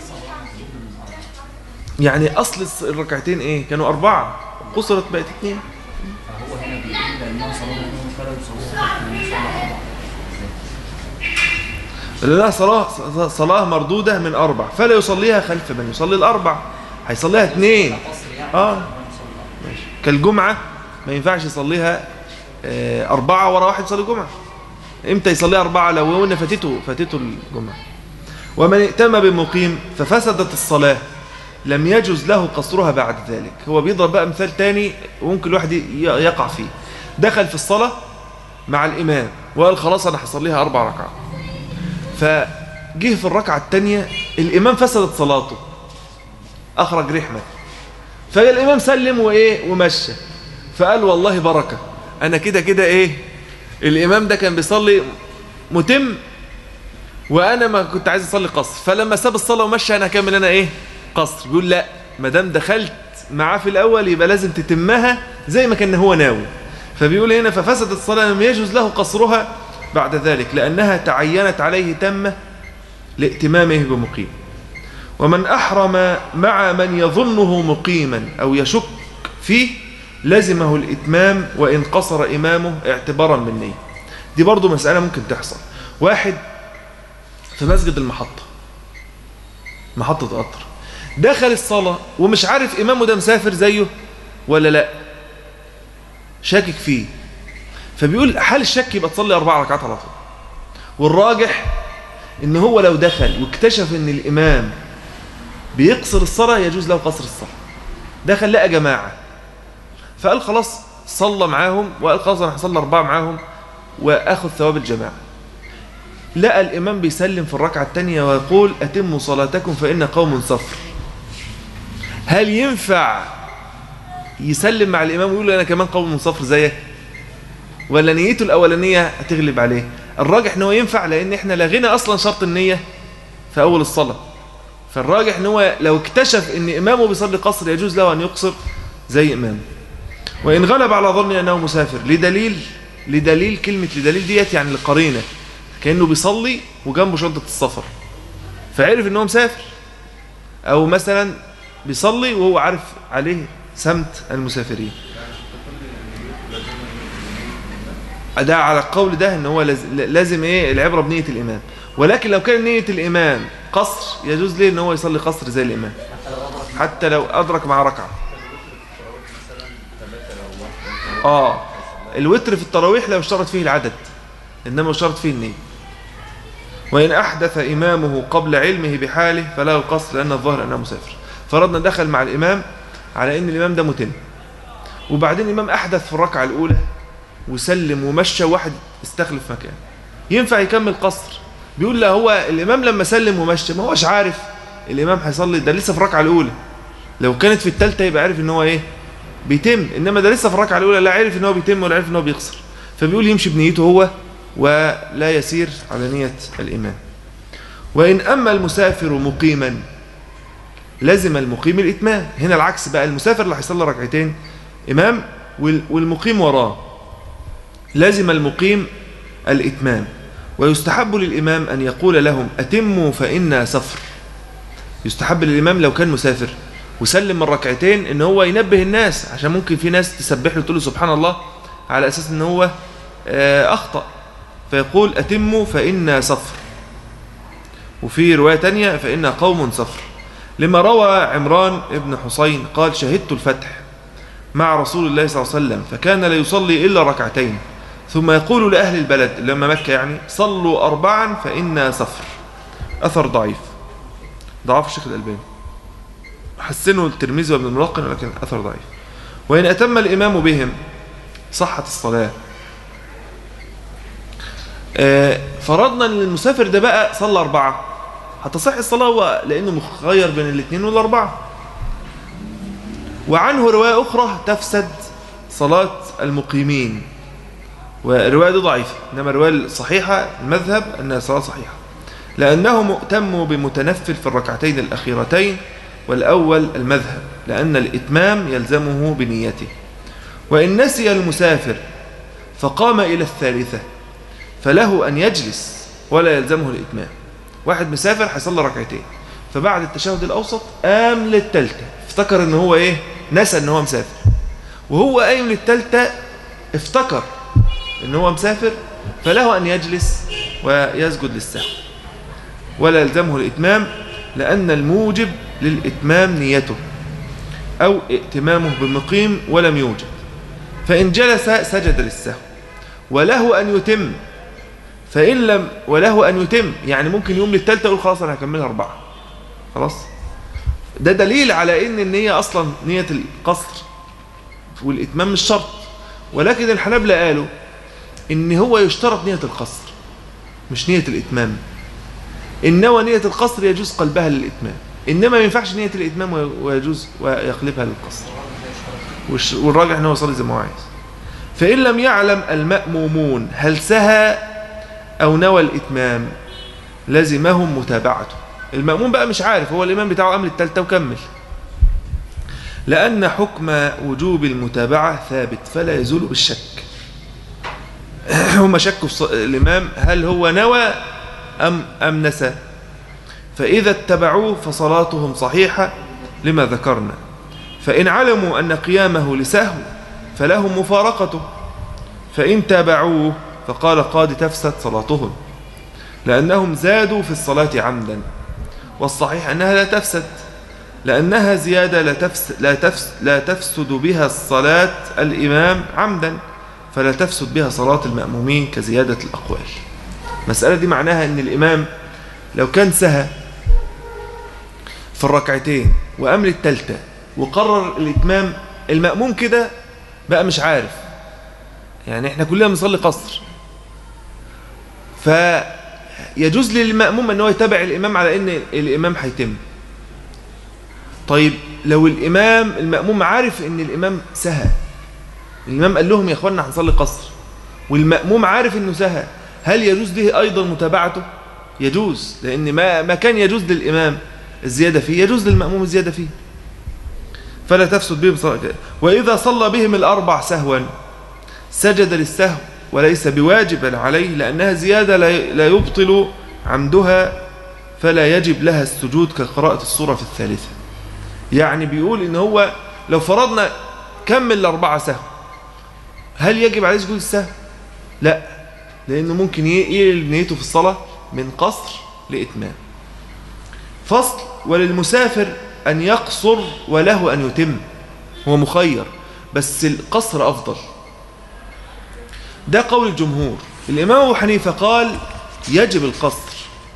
يعني أصل الس- الركعتين إيه كانوا أربعة قصرت بقت اثنين فهو هنا بيقول لأنهم صلوا منهم فلا يصلوا خلف من يصلى أربعة لأنها صلاة صلاة مردودة من أربع فلا يصليها خلف من يصلي الأربع هيصليها اثنين قصر يعني آه. الإمام يصلي أربعة. ماشي كالجمعة ما ينفعش يصليها آه، أربعة ورا واحد يصلي الجمعة إمتى يصليها أربعة لو قلنا فاتته فاتته الجمعة ومن ائتم بمقيم ففسدت الصلاة لم يجوز له قصرها بعد ذلك هو بيضرب بقى مثال تاني وممكن الواحد ي- يقع فيه دخل في الصلاة مع الإمام وقال خلاص أنا هصليها أربع ركعات فجه في الركعة الثانية الإمام فسدت صلاته أخرج رحمة فالإمام سلم وإيه ومشى فقال والله بركة أنا كده كده إيه الإمام ده كان بيصلي متم وأنا ما كنت عايز أصلي قصر فلما ساب الصلاة ومشى أنا هكمل أنا إيه قصر بيقول لا ما دام دخلت معاه في الأول يبقى لازم تتمها زي ما كان هو ناوي فبيقول هنا ففسدت الصلاة لم يجوز له قصرها بعد ذلك لأنها تعينت عليه تمة لائتمامه بمقيم ومن أحرم مع من يظنه مقيما أو يشك فيه لزمه الإتمام وإن قصر إمامه اعتبارا بالنية دي برضو مسألة ممكن تحصل واحد في مسجد المحطة محطة قطر دخل الصلاة ومش عارف إمامه ده مسافر زيه ولا لا شاكك فيه فبيقول حال الشك يبقى تصلي أربع ركعات على طول والراجح إن هو لو دخل واكتشف إن الإمام بيقصر الصلاة يجوز له قصر الصلاة دخل لقى جماعة فقال خلاص صلى معاهم وقال خلاص أنا هصلي أربعة معاهم وأخذ ثواب الجماعة لقى الإمام بيسلم في الركعة الثانية ويقول أتموا صلاتكم فإن قوم صفر هل ينفع يسلم مع الإمام ويقول أنا كمان قوم صفر زيك ولا نيته الأولانية هتغلب عليه الراجح ان هو ينفع لأن احنا لغينا أصلا شرط النية في أول الصلاة فالراجح ان هو لو اكتشف ان إمامه بيصلي قصر يجوز له أن يقصر زي إمامه وإن غلب على ظني أنه مسافر لدليل لدليل كلمة لدليل ديت يعني لقرينة كأنه بيصلي وجنبه شنطة السفر فعرف ان هو مسافر أو مثلا بيصلي وهو عارف عليه سمت المسافرين ده على القول ده ان هو لاز- لازم ايه العبره بنيه الامام ولكن لو كان نيه الامام قصر يجوز ليه ان هو يصلي قصر زي الامام حتى لو ادرك مع ركعه اه الوتر في التراويح لو اشترط فيه العدد انما اشترط فيه النيه وان احدث امامه قبل علمه بحاله فله القصر لان الظاهر انه مسافر فرضنا دخل مع الامام على ان الامام ده متم وبعدين الامام احدث في الركعه الاولى وسلم ومشى واحد استخلف مكان ينفع يكمل قصر بيقول لا هو الامام لما سلم ومشى ما هوش عارف الامام هيصلي ده لسه في الركعه الاولى لو كانت في الثالثه يبقى عارف ان هو ايه بيتم انما ده لسه في الركعه الاولى لا عارف ان هو بيتم ولا عارف ان هو بيقصر فبيقول يمشي بنيته هو ولا يسير على نيه الامام وان اما المسافر مقيما لازم المقيم الاتمام هنا العكس بقى المسافر اللي هيصلي ركعتين امام وال- والمقيم وراه لازم المقيم الإتمام ويستحب للإمام أن يقول لهم أتموا فإنا سفر يستحب للإمام لو كان مسافر وسلم من ركعتين ان هو ينبه الناس عشان ممكن في ناس تسبح له تقول له سبحان الله على اساس ان هو آه، اخطا فيقول اتموا فانا صفر وفي روايه تانية فانا قوم صفر لما روى عمران ابن حسين قال شهدت الفتح مع رسول الله صلى الله عليه وسلم فكان لا يصلي الا ركعتين ثم يقول لاهل البلد لما مكه يعني صلوا اربعا فانا صفر اثر ضعيف ضعف الشيخ الالباني حسنه الترمذي وابن الملقن ولكن أثر ضعيف وإن أتم الإمام بهم صحت الصلاة آه، فرضنا أن المسافر ده بقى صلى أربعة هتصح الصلاة هو لأنه مخير بين الاثنين والأربعة وعنه رواية أخرى تفسد صلاة المقيمين والرواية دي ضعيفة إنما الرواية الصحيحة المذهب أنها صلاة صحيحة لأنه مؤتم بمتنفل في الركعتين الأخيرتين والأول المذهب لأن الإتمام يلزمه بنيته وإن نسي المسافر فقام إلى الثالثة فله أن يجلس ولا يلزمه الإتمام واحد مسافر هيصلي ركعتين فبعد التشهد الأوسط قام للتالتة افتكر ان هو ايه نسى ان هو مسافر وهو قايم للتالتة افتكر ان هو مسافر فله أن يجلس ويسجد للسهو ولا يلزمه الإتمام لأن الموجب للإتمام نيته أو ائتمامه بالمقيم ولم يوجد فإن جلس سجد للسهو وله أن يتم فإن لم وله أن يتم يعني ممكن يوم للتالتة يقول خلاص أنا هكملها أربعة خلاص ده دليل على إن النية أصلا نية القصر والإتمام مش شرط ولكن الحنابلة قالوا إن هو يشترط نية القصر مش نية الإتمام إن نوى نية القصر يجوز قلبها للإتمام إنما ما ينفعش نية الإتمام ويجوز ويقلبها للقصر والش- والراجح إن هو يصلي زي ما هو عايز فإن لم يعلم المأمومون هل سهى أو نوى الإتمام لزمهم متابعته المأموم بقى مش عارف هو الإمام بتاعه أمر التالتة وكمل لأن حكم وجوب المتابعة ثابت فلا يزول بالشك هم شكوا في ص- الإمام هل هو نوى أم, أم نسى فإذا اتبعوه فصلاتهم صحيحة لما ذكرنا فإن علموا أن قيامه لسهو فلهم مفارقته فإن تابعوه فقال قاد تفسد صلاتهم لأنهم زادوا في الصلاة عمدا والصحيح أنها لا تفسد لأنها زيادة لا تفسد, لا تفسد, لا تفسد بها الصلاة الإمام عمدا فلا تفسد بها صلاة المأمومين كزيادة الأقوال المسألة دي معناها أن الإمام لو كان سهى في الركعتين وأمر التالتة وقرر الإتمام المأموم كده بقى مش عارف يعني احنا كلنا بنصلي قصر فيجوز للمأموم ان هو يتابع الإمام على ان الإمام هيتم طيب لو الإمام المأموم عارف ان الإمام سهى الإمام قال لهم يا اخوانا هنصلي قصر والمأموم عارف انه سهى هل يجوز له أيضا متابعته يجوز لأن ما, ما كان يجوز للإمام الزيادة فيه يجوز للمأموم الزيادة فيه فلا تفسد بهم صلاة وإذا صلى بهم الأربع سهوا سجد للسهو وليس بواجب عليه لأنها زيادة لا لا يبطل عمدها فلا يجب لها السجود كقراءة السورة في الثالثة يعني بيقول إن هو لو فرضنا كمل الأربعة سهو هل يجب عليه سجود السهو؟ لا لأنه ممكن يقلب نيته في الصلاة من قصر لإتمام فصل وللمسافر أن يقصر وله أن يتم هو مخير بس القصر أفضل ده قول الجمهور الإمام أبو حنيفة قال يجب القصر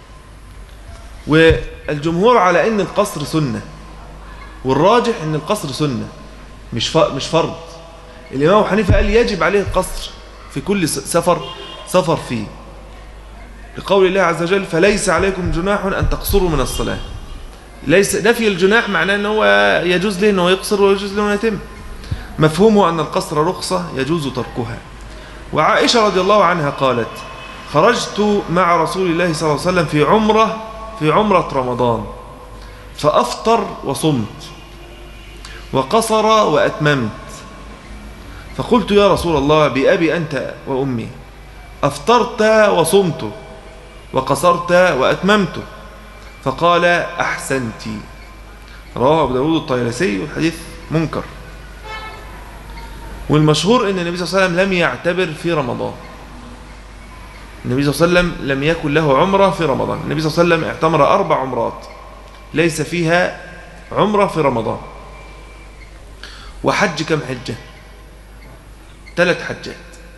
والجمهور على أن القصر سنة والراجح أن القصر سنة مش ف- مش فرض الإمام أبو حنيفة قال يجب عليه القصر في كل س- سفر سفر فيه لقول الله عز وجل فليس عليكم جناح أن تقصروا من الصلاة ليس نفي الجناح معناه ان هو يجوز له انه يقصر ويجوز له انه يتم مفهومه ان القصر رخصه يجوز تركها وعائشه رضي الله عنها قالت خرجت مع رسول الله صلى الله عليه وسلم في عمره في عمره رمضان فافطر وصمت وقصر واتممت فقلت يا رسول الله بأبي أنت وأمي أفطرت وصمت وقصرت وأتممت فقال أحسنت رواه أبو داود الطيلسي والحديث منكر والمشهور أن النبي صلى الله عليه وسلم لم يعتبر في رمضان النبي صلى الله عليه وسلم لم يكن له عمرة في رمضان النبي صلى الله عليه وسلم اعتمر أربع عمرات ليس فيها عمرة في رمضان وحج كم حجة ثلاث حجات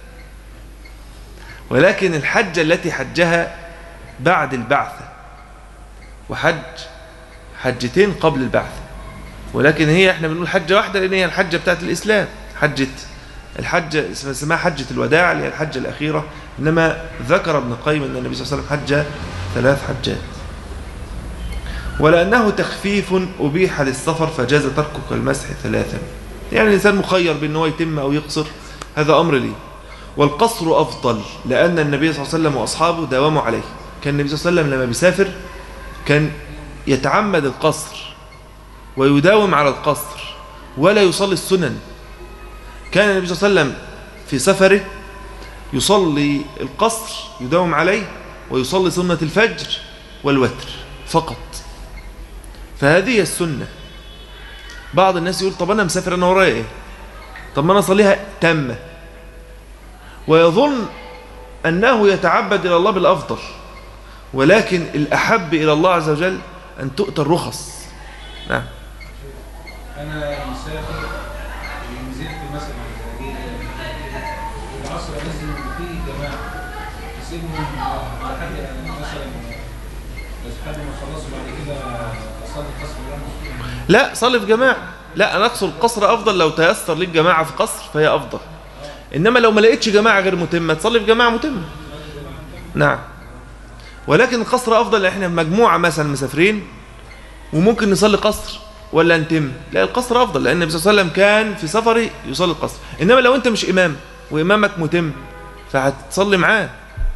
ولكن الحجة التي حجها بعد البعثة وحج حجتين قبل البعثة ولكن هي احنا بنقول حجة واحدة لأن هي الحجة بتاعت الإسلام حجة الحجة اسمها حجة الوداع اللي هي الحجة الأخيرة إنما ذكر ابن القيم أن النبي صلى الله عليه وسلم حج ثلاث حجات ولأنه تخفيف أبيح للسفر فجاز تركك المسح ثلاثا يعني الإنسان مخير بأنه هو يتم أو يقصر هذا أمر لي والقصر أفضل لأن النبي صلى الله عليه وسلم وأصحابه داوموا عليه كان النبي صلى الله عليه وسلم لما بيسافر كان يتعمد القصر ويداوم على القصر ولا يصلي السنن كان النبي صلى الله عليه وسلم في سفره يصلي القصر يداوم عليه ويصلي سنة الفجر والوتر فقط فهذه هي السنة بعض الناس يقول طب أنا مسافر أنا ورايا إيه طب ما أنا أصليها تامة ويظن أنه يتعبد إلى الله بالأفضل ولكن الأحب إلى الله عز وجل أن تؤتى الرخص نعم انا مسافر نزلت مثلا جيت العصر نزل فيه جماعه اسيبهم لحد مثلا لحد ما خلصوا بعد كده اصلي قصر ولا لا صلي في جماعة لا أنا أقصد القصر أفضل لو تيسر ليك جماعة في قصر فهي أفضل إنما لو ما لقيتش جماعة غير متمة تصلي في جماعة متمة نعم ولكن القصر أفضل لأن إحنا مجموعة مثلا مسافرين وممكن نصلي قصر ولا نتم لا القصر أفضل لأن النبي صلى الله عليه وسلم كان في سفره يصلي القصر إنما لو أنت مش إمام وإمامك متم فهتصلي معاه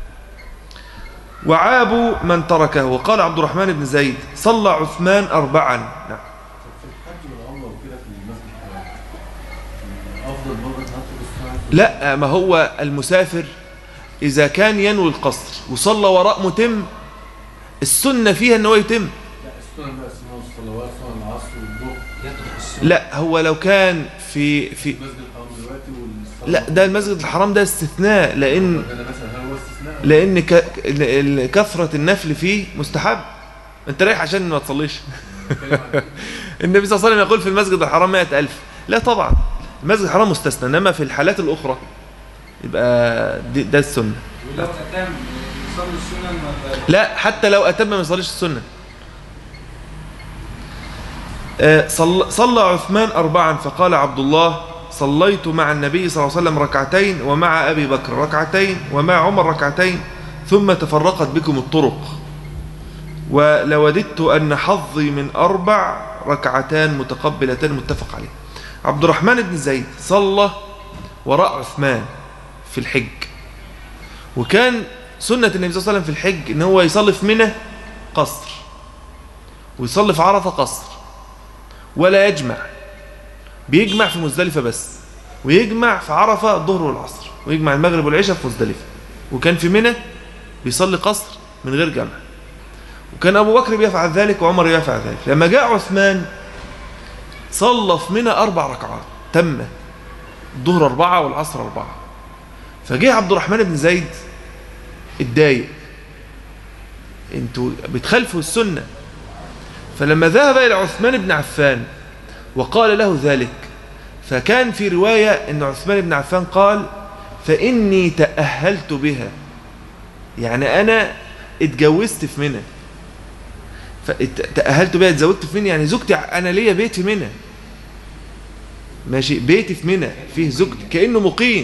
وعابوا من تركه وقال عبد الرحمن بن زيد صلى عثمان أربعا نعم في الحج والعمرة وكده في المسجد الحرام أفضل مرة تنطق الساعة لا ما هو المسافر إذا كان ينوي القصر وصلى وراء متم السنة فيها أنه يتم لا السنة بقى اسمها الصلوات سنة العصر والظهر يترك السنة لا هو لو كان في في المسجد الحرام دلوقتي والصلاة لا ده المسجد الحرام ده استثناء لأن ده أنا مثلا هل هو استثناء لأن ك- ال- كثرة النفل فيه مستحب أنت رايح عشان ما تصليش بتكلم عن النبي صلى الله عليه وسلم يقول في المسجد الحرام مائة ألف لا طبعا المسجد الحرام مستثنى إنما في الحالات الأخرى يبقى دي- ده السنة ولو اتم يصلي السنن ولا لا حتى لو أتم ما يصليش السنة آه، صل- صلى عثمان أربعا فقال عبد الله صليت مع النبي صلى الله عليه وسلم ركعتين ومع أبي بكر ركعتين ومع عمر ركعتين ثم تفرقت بكم الطرق ولوددت أن حظي من أربع ركعتان متقبلتان متفق عليه عبد الرحمن بن زيد صلى وراء عثمان في الحج وكان سنة النبي صلى الله عليه وسلم في الحج ان هو يصلي في منى قصر ويصلي في عرفة قصر ولا يجمع بيجمع في مزدلفة بس ويجمع في عرفة الظهر والعصر ويجمع المغرب والعشاء في مزدلفة وكان في منى بيصلي قصر من غير جمع وكان أبو بكر بيفعل ذلك وعمر يفعل ذلك لما جاء عثمان صلى في منى أربع ركعات تم الظهر أربعة والعصر أربعة فجاء عبد الرحمن بن زيد اتضايق انتوا بتخالفوا السنة فلما ذهب إلى عثمان بن عفان وقال له ذلك فكان في رواية أن عثمان بن عفان قال فإني تأهلت بها يعني أنا اتجوزت في منى تأهلت بها اتزوجت في منى يعني زوجتي أنا ليا بيت في منى ماشي بيتي في منى فيه زوجتي كأنه مقيم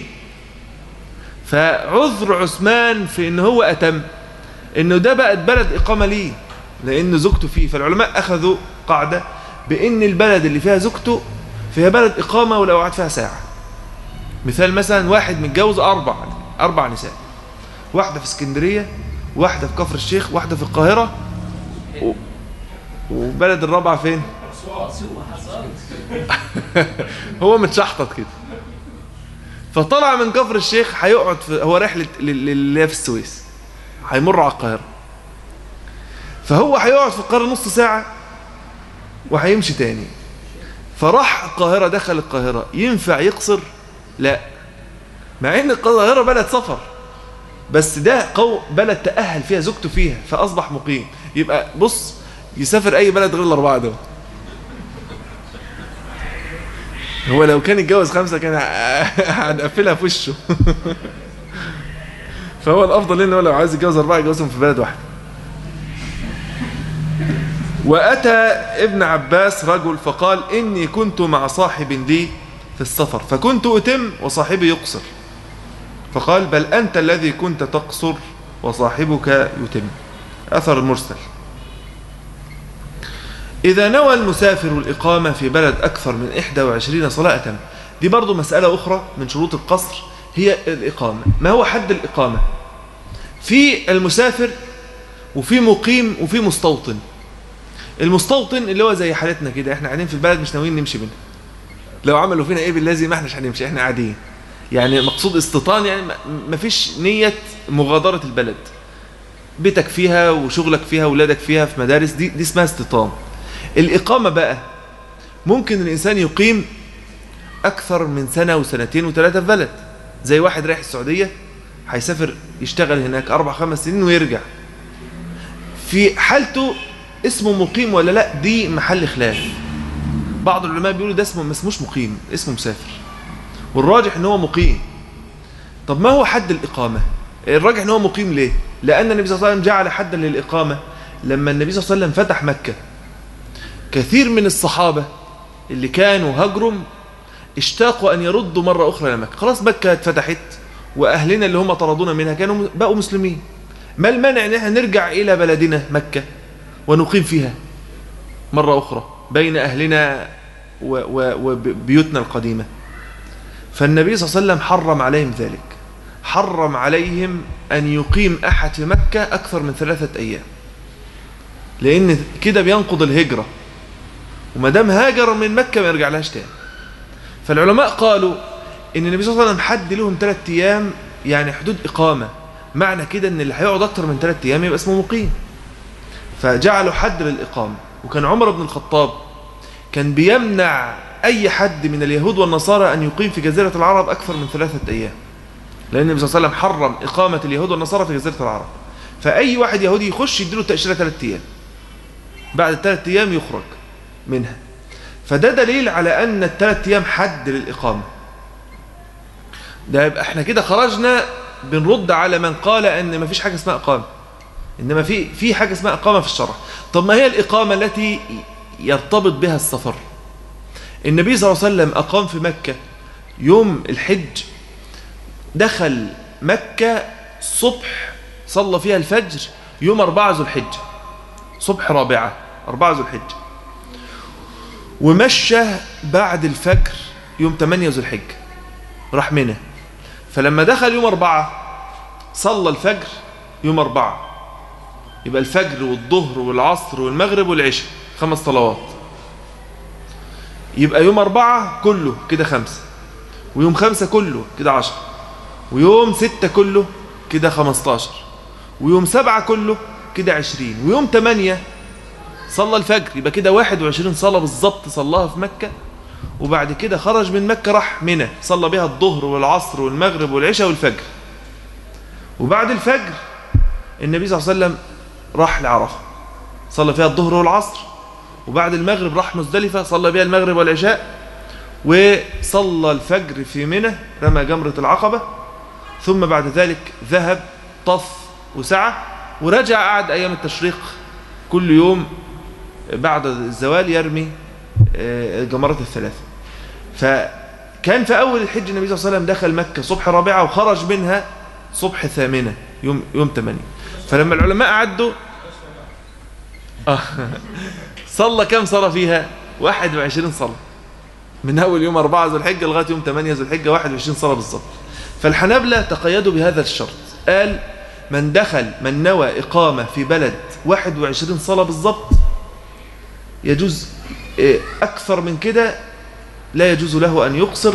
فعذر عثمان في ان هو اتم انه ده بقت بلد اقامه ليه لان زوجته فيه فالعلماء اخذوا قاعده بان البلد اللي فيها زوجته فيها بلد اقامه ولو قعد فيها ساعه مثال مثلا واحد متجوز اربع اربع نساء واحده في اسكندريه واحده في كفر الشيخ واحده في القاهره و... وبلد الرابعه فين هو متشحطط كده فطلع من كفر الشيخ هيقعد في هو رايح لل- لل- اللي هي في السويس هيمر على القاهرة فهو هيقعد في القاهرة نص ساعة وهيمشي تاني فراح القاهرة دخل القاهرة ينفع يقصر لا مع ان القاهرة بلد سفر بس ده قو بلد تأهل فيها زوجته فيها فأصبح مقيم يبقى بص يسافر أي بلد غير الأربعة دول هو لو كان اتجوز خمسة كان ه- هنقفلها في وشه فهو الأفضل إنه لو عايز يتجوز أربعة يتجوزهم في بلد واحد وأتى ابن عباس رجل فقال إني كنت مع صاحب لي في السفر فكنت أتم وصاحبي يقصر فقال بل أنت الذي كنت تقصر وصاحبك يتم أثر المرسل إذا نوى المسافر الإقامة في بلد أكثر من 21 صلاة أتم دي برضو مسألة أخرى من شروط القصر هي الإقامة ما هو حد الإقامة في المسافر وفي مقيم وفي مستوطن المستوطن اللي هو زي حالتنا كده احنا قاعدين في البلد مش ناويين نمشي منها لو عملوا فينا ايه باللازم ما احناش هنمشي احنا قاعدين يعني مقصود استيطان يعني ما فيش نية مغادرة البلد بيتك فيها وشغلك فيها وولادك فيها في مدارس دي دي اسمها استيطان الإقامة بقى ممكن الإنسان يقيم أكثر من سنة وسنتين وثلاثة في بلد زي واحد رايح السعودية هيسافر يشتغل هناك أربع خمس سنين ويرجع في حالته اسمه مقيم ولا لا دي محل خلاف بعض العلماء بيقولوا ده اسمه ما اسموش مقيم اسمه مسافر والراجح ان هو مقيم طب ما هو حد الإقامة الراجح ان هو مقيم ليه لأن النبي صلى الله عليه وسلم جعل حدا للإقامة لما النبي صلى الله عليه وسلم فتح مكة كثير من الصحابة اللي كانوا هجرم اشتاقوا أن يردوا مرة أخرى إلى مكة خلاص مكة اتفتحت وأهلنا اللي هم طردونا منها كانوا بقوا مسلمين ما المانع ان احنا نرجع إلى بلدنا مكة ونقيم فيها مرة أخرى بين أهلنا و- و- وبيوتنا القديمة فالنبي صلى الله عليه وسلم حرم عليهم ذلك حرم عليهم أن يقيم أحد في مكة أكثر من ثلاثة أيام لأن كده بينقض الهجرة وما دام هاجر من مكة ما يرجع لهاش تاني فالعلماء قالوا ان النبي صلى الله عليه وسلم حد لهم ثلاث ايام يعني حدود اقامه معنى كده ان اللي هيقعد اكتر من ثلاث ايام يبقى اسمه مقيم فجعلوا حد للاقامه وكان عمر بن الخطاب كان بيمنع اي حد من اليهود والنصارى ان يقيم في جزيره العرب اكثر من ثلاثه ايام لان النبي صلى الله عليه وسلم حرم اقامه اليهود والنصارى في جزيره العرب فاي واحد يهودي يخش يديله تاشيره ثلاث ايام بعد الثلاث ايام يخرج منها فده دليل على ان الثلاث ايام حد للاقامه ده يبقى احنا كده خرجنا بنرد على من قال ان ما فيش حاجه اسمها اقامه انما في في حاجه اسمها اقامه في الشرع طب ما هي الاقامه التي يرتبط بها السفر النبي صلى الله عليه وسلم اقام في مكه يوم الحج دخل مكه الصبح صلى فيها الفجر يوم أربعة ذو الحجة صبح رابعة أربعة ذو الحجة ومشى بعد الفجر يوم 8 ذو الحجة راح منى فلما دخل يوم أربعة صلى الفجر يوم أربعة يبقى الفجر والظهر والعصر والمغرب والعشاء خمس صلوات يبقى يوم أربعة كله كده خمسة ويوم خمسة كله كده عشرة ويوم ستة كله كده خمستاشر ويوم سبعة كله كده عشرين ويوم تمانية صلى الفجر يبقى كده واحد وعشرين صلاة بالظبط صلاها في مكة وبعد كده خرج من مكة راح منى صلى بها الظهر والعصر والمغرب والعشاء والفجر وبعد الفجر النبي صلى الله عليه وسلم راح لعرفة صلى فيها الظهر والعصر وبعد المغرب راح مزدلفة صلى بها المغرب والعشاء وصلى الفجر في منى رمى جمرة العقبة ثم بعد ذلك ذهب طف وسعى ورجع قعد أيام التشريق كل يوم بعد الزوال يرمي الجمرات الثلاثة فكان في أول الحج النبي صلى الله عليه وسلم دخل مكة صبح رابعة وخرج منها صبح ثامنة يوم يوم ثمانية فلما العلماء عدوا آه صلى كم صلاة فيها 21 صلاة من أول يوم 4 ذو الحجة لغاية يوم 8 ذو الحجة 21 صلاة بالظبط فالحنابلة تقيدوا بهذا الشرط قال من دخل من نوى إقامة في بلد 21 صلاة بالظبط يجوز أكثر من كده لا يجوز له أن يقصر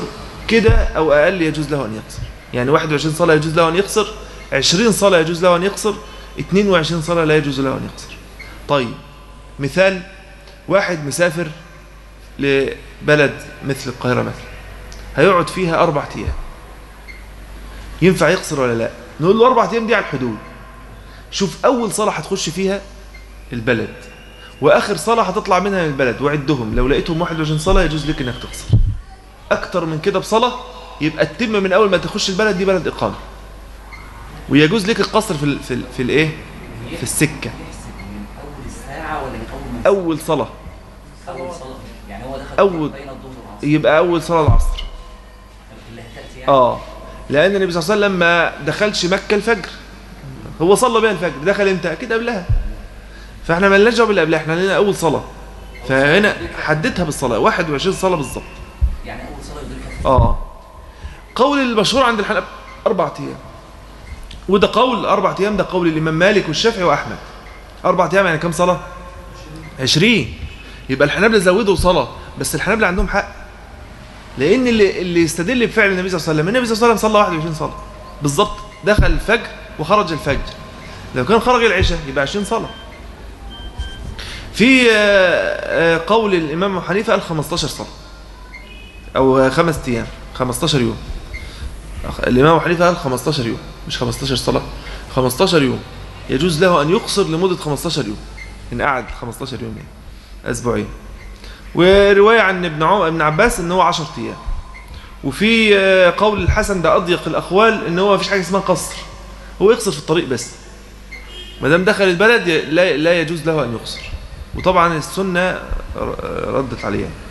كده أو أقل يجوز له أن يقصر يعني 21 صلاة يجوز له أن يقصر 20 صلاة يجوز له أن يقصر 22 صلاة لا يجوز له أن يقصر طيب مثال واحد مسافر لبلد مثل القاهرة مثلا هيقعد فيها أربع أيام ينفع يقصر ولا لا نقول له أربع أيام دي على الحدود شوف أول صلاة هتخش فيها البلد وآخر صلاة هتطلع منها من البلد وعدهم لو لقيتهم 21 صلاة يجوز لك إنك تقصر أكتر من كده بصلاة يبقى التم من أول ما تخش البلد دي بلد إقامة ويجوز لك القصر في ال في ال في الإيه في السكة يحسب من اول الساعه ولا من اول ما أول صلاة اول صلاه يعني هو دخل أول- بين الظهر والعصر يبقى أول صلاة العصر اللي هتاتي يعني آه لأن النبي صلى الله عليه وسلم ما دخلش مكة الفجر هو صلى بها الفجر دخل امتى أكيد قبلها فاحنا ما لناش دعوه باللي قبلها احنا لنا أول صلاة فهنا حددها بالصلاة 21 صلاة بالظبط يعني اول صلاه يدركها في اه قول المشهور عند الحنابلة أربع أيام وده قول أربع أيام ده قول الإمام مالك والشافعي وأحمد أربع أيام يعني كم صلاة؟ عشرين يبقى الحنابلة زودوا صلاة بس الحنابلة عندهم حق لأن اللي, اللي يستدل بفعل النبي صلى الله عليه وسلم النبي صلى الله عليه وسلم صلى 21 صلاة بالظبط دخل الفجر وخرج الفجر لو كان خرج العشاء يبقى 20 صلاة في آه، آه، قول الإمام أبو حنيفة قال 15 صلاة او خمس ايام 15 يوم الامام ابو حنيفه قال 15 يوم مش 15 صلاه 15 يوم يجوز له ان يقصر لمده 15 يوم ان قعد 15 يوم يعني اسبوعين وروايه عن ابن عمر ابن عباس ان هو 10 ايام وفي آه، قول الحسن ده اضيق الاقوال ان هو مفيش حاجه اسمها قصر هو يقصر في الطريق بس ما دام دخل البلد ي- لا لا يجوز له ان يقصر وطبعا السنه ر- ردت عليه يعني.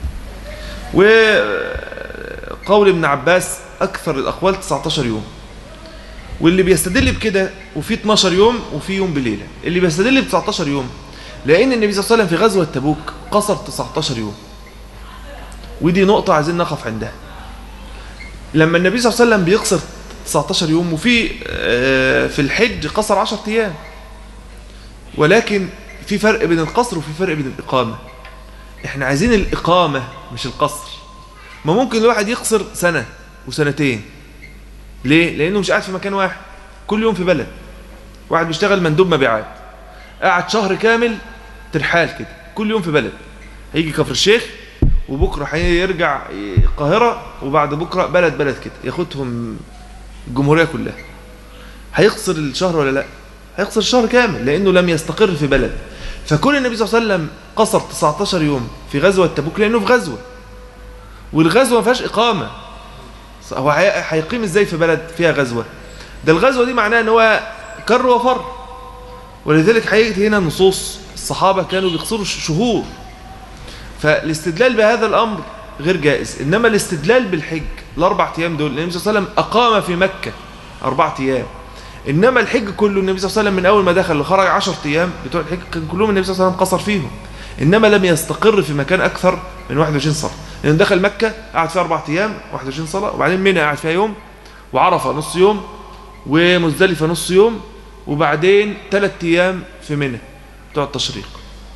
وقول ابن عباس أكثر الأقوال 19 يوم واللي بيستدل بكده وفي 12 يوم وفي يوم بليلة اللي بيستدل ب 19 يوم لأن النبي صلى الله عليه وسلم في غزوة تبوك قصر 19 يوم ودي نقطة عايزين نقف عندها لما النبي صلى الله عليه وسلم بيقصر 19 يوم وفي آه، في الحج قصر 10 أيام ولكن في فرق بين القصر وفي فرق بين الإقامة احنا عايزين الإقامة مش القصر ما ممكن الواحد يقصر سنة وسنتين ليه؟ لأنه مش قاعد في مكان واحد كل يوم في بلد واحد بيشتغل مندوب مبيعات قاعد شهر كامل ترحال كده كل يوم في بلد هيجي كفر الشيخ وبكرة هيرجع القاهرة وبعد بكرة بلد بلد كده ياخدهم الجمهورية كلها هيقصر الشهر ولا لا هيقصر الشهر كامل لأنه لم يستقر في بلد فكل النبي صلى الله عليه وسلم قصر 19 يوم في غزوة تبوك لأنه في غزوة والغزوة ما فيهاش إقامة هو هي- هيقيم إزاي في بلد فيها غزوة ده الغزوة دي معناها أن هو كر وفر ولذلك هيجي هنا نصوص الصحابة كانوا بيقصروا ش- شهور فالاستدلال بهذا الأمر غير جائز إنما الاستدلال بالحج الأربع أيام دول النبي صلى الله عليه وسلم أقام في مكة أربع أيام إنما الحج كله النبي صلى الله عليه وسلم من أول ما دخل وخرج 10 أيام بتوع الحج كان كلهم النبي صلى الله عليه وسلم قصر فيهم إنما لم يستقر في مكان أكثر من 21 صلاة لأنه دخل مكة قعد فيها أربع أيام 21 صلاة وبعدين منى قعد فيها يوم وعرفة نص يوم ومزدلفة نص يوم وبعدين ثلاث أيام في منى بتوع التشريق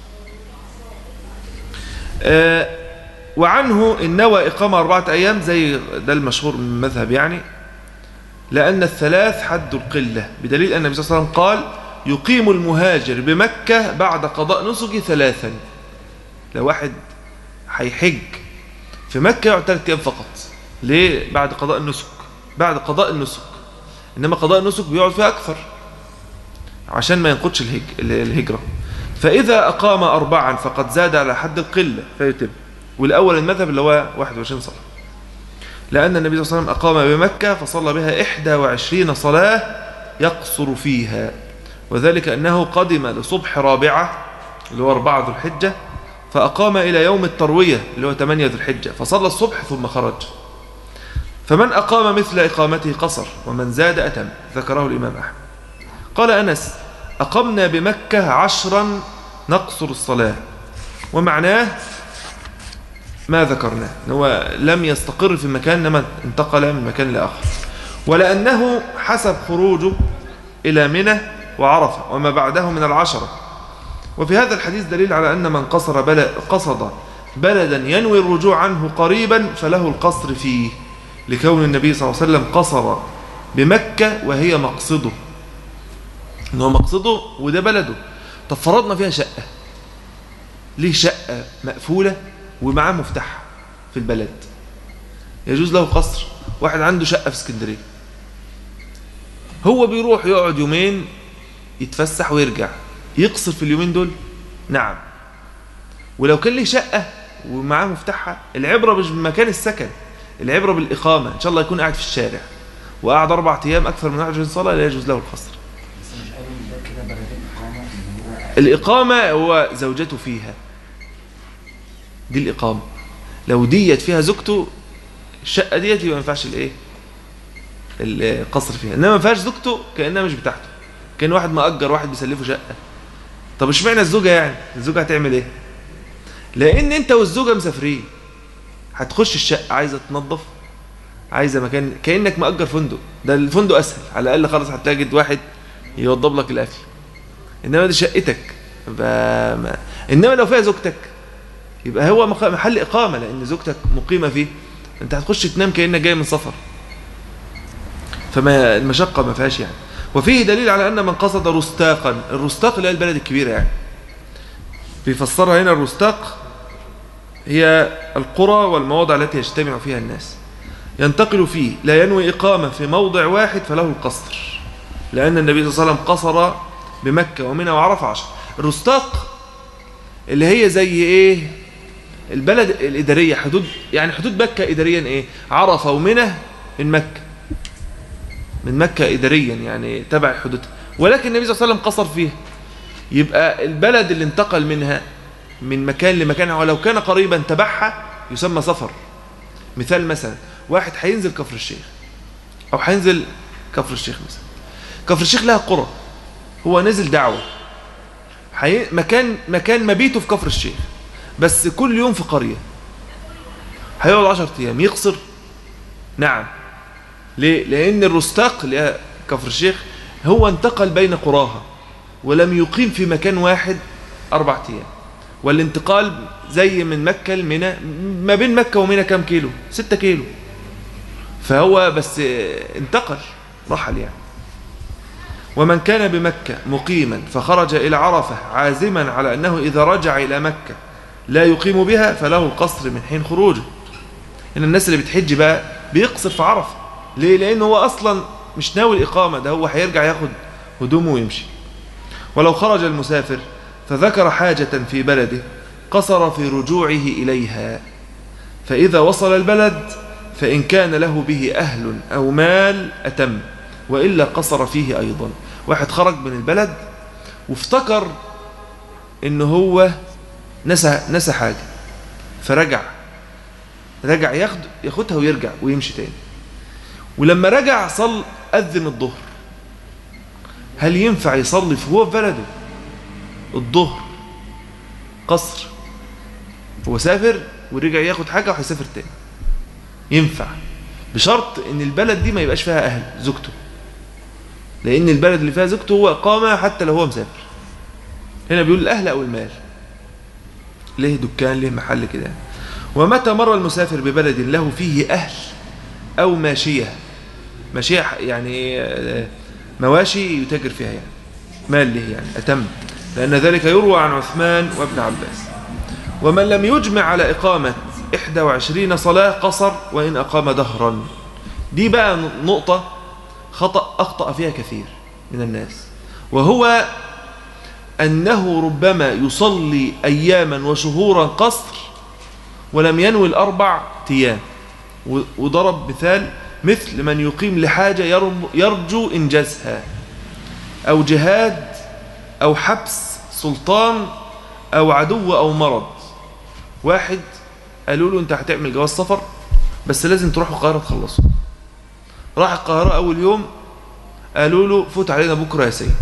آه، وعنه إن نوى إقامة أربعة أيام زي ده المشهور من المذهب يعني لأن الثلاث حد القلة بدليل أن النبي صلى الله عليه وسلم قال يقيم المهاجر بمكة بعد قضاء نسك ثلاثا لو واحد هيحج في مكة يقعد ثلاث أيام فقط ليه بعد قضاء النسك بعد قضاء النسك إنما قضاء النسك بيقعد فيها أكثر عشان ما ينقضش الهج... الهجرة فإذا أقام أربعا فقد زاد على حد القلة فيتم والأول المذهب اللي هو 21 صلاة لأن النبي صلى الله عليه وسلم أقام بمكة فصلى بها 21 صلاة يقصر فيها وذلك أنه قدم لصبح رابعة اللي هو أربعة ذو الحجة فأقام إلى يوم التروية اللي هو 8 ذو الحجة فصلى الصبح ثم خرج فمن أقام مثل إقامته قصر ومن زاد أتم ذكره الإمام أحمد قال أنس أقمنا بمكة عشرا نقصر الصلاة ومعناه ما ذكرناه إن هو لم يستقر في مكان إنما انتقل من مكان لآخر ولأنه حسب خروجه إلى منى وعرفة وما بعده من العشرة وفي هذا الحديث دليل على أن من قصر بلد قصد بلدا ينوي الرجوع عنه قريبا فله القصر فيه لكون النبي صلى الله عليه وسلم قصر بمكة وهي مقصده ان هو مقصده وده بلده طب فرضنا فيها شقة ليه شقة مقفولة ومعاه مفتاح في البلد يجوز له قصر واحد عنده شقة في اسكندرية هو بيروح يقعد يومين يتفسح ويرجع يقصر في اليومين دول نعم ولو كان ليه شقة ومعاه مفتاحها العبرة مش بمكان السكن العبرة بالإقامة إن شاء الله يكون قاعد في الشارع وقعد أربع أيام أكثر من 21 صلاة لا يجوز له القصر بس مش قالوا ان ده كده بلد الاقامه ان هو الإقامة هو زوجته فيها دي الإقامة لو ديت فيها زوجته الشقة ديت يبقى ما ينفعش الإيه القصر فيها إنما ما ينفعش زوجته كأنها مش بتاعته كان واحد مأجر واحد بيسلفه شقة طب اشمعنى الزوجة يعني الزوجة هتعمل إيه لأن أنت والزوجة مسافرين هتخش الشقة عايزة تنظف عايزة مكان كأنك مأجر فندق ده الفندق أسهل على الأقل خلاص هتلاقي واحد يوضب لك الأكل انما دي شقتك ب- ما- انما لو فيها زوجتك يبقى هو مق- محل اقامه لان زوجتك مقيمه فيه انت هتخش تنام كانك جاي من سفر فما المشقه ما فيهاش يعني وفيه دليل على ان من قصد رستاقا الرستاق اللي هي البلد الكبيره يعني بيفسرها هنا الرستاق هي القرى والمواضع التي يجتمع فيها الناس ينتقل فيه لا ينوي إقامة في موضع واحد فله القصر لأن النبي صلى الله عليه وسلم قصر بمكة ومنى وعرفة عشر الرستاق اللي هي زي إيه البلد الإدارية حدود يعني حدود مكة إداريا إيه عرفة ومنى من مكة من مكة إداريا يعني تبع حدودها ولكن النبي صلى الله عليه وسلم قصر فيها يبقى البلد اللي انتقل منها من مكان لمكان ولو كان قريبا تبعها يسمى سفر مثال مثلا واحد هينزل كفر الشيخ او هينزل كفر الشيخ مثلا كفر الشيخ لها قرى هو نزل دعوة حي... مكان مكان مبيته في كفر الشيخ بس كل يوم في قرية هيقعد 10 ايام يقصر نعم ليه لان الرستاق اللي هي كفر الشيخ هو انتقل بين قراها ولم يقيم في مكان واحد أربع أيام والانتقال زي من مكة لمنى ما بين مكة ومنى كام كيلو ستة كيلو فهو بس انتقل رحل يعني ومن كان بمكة مقيما فخرج إلى عرفة عازما على أنه إذا رجع إلى مكة لا يقيم بها فله القصر من حين خروجه إن الناس اللي بتحج بقى بيقصر في عرفة ليه؟ لأنه هو أصلا مش ناوي الإقامة ده هو هيرجع ياخد هدومه ويمشي ولو خرج المسافر فذكر حاجة في بلده قصر في رجوعه إليها فإذا وصل البلد فإن كان له به أهل أو مال أتم وإلا قصر فيه أيضا واحد خرج من البلد وافتكر إن هو نسى, نسى حاجة فرجع رجع ياخد ياخدها ويرجع ويمشي تاني ولما رجع صل أذن الظهر هل ينفع يصلي في هو في بلده الظهر قصر هو سافر ورجع ياخد حاجة وهيسافر تاني ينفع بشرط ان البلد دي ما يبقاش فيها اهل زوجته لان البلد اللي فيها زوجته هو اقامة حتى لو هو مسافر هنا بيقول الاهل او المال ليه دكان ليه محل كده ومتى مر المسافر ببلد له فيه اهل او ماشية ماشية يعني آه، مواشي يتاجر فيها يعني مال له يعني أتم لأن ذلك يروى عن عثمان وابن عباس ومن لم يجمع على إقامة 21 صلاة قصر وإن أقام دهرا دي بقى نقطة خطأ أخطأ فيها كثير من الناس وهو أنه ربما يصلي أياما وشهورا قصر ولم ينوي الأربع أيام وضرب مثال مثل من يقيم لحاجة يرم- يرجو إنجازها أو جهاد أو حبس سلطان أو عدو أو مرض واحد قالوا له أنت هتعمل جواز سفر بس لازم تروح القاهرة تخلصه راح القاهرة أول يوم قالوا له فوت علينا بكرة يا سيد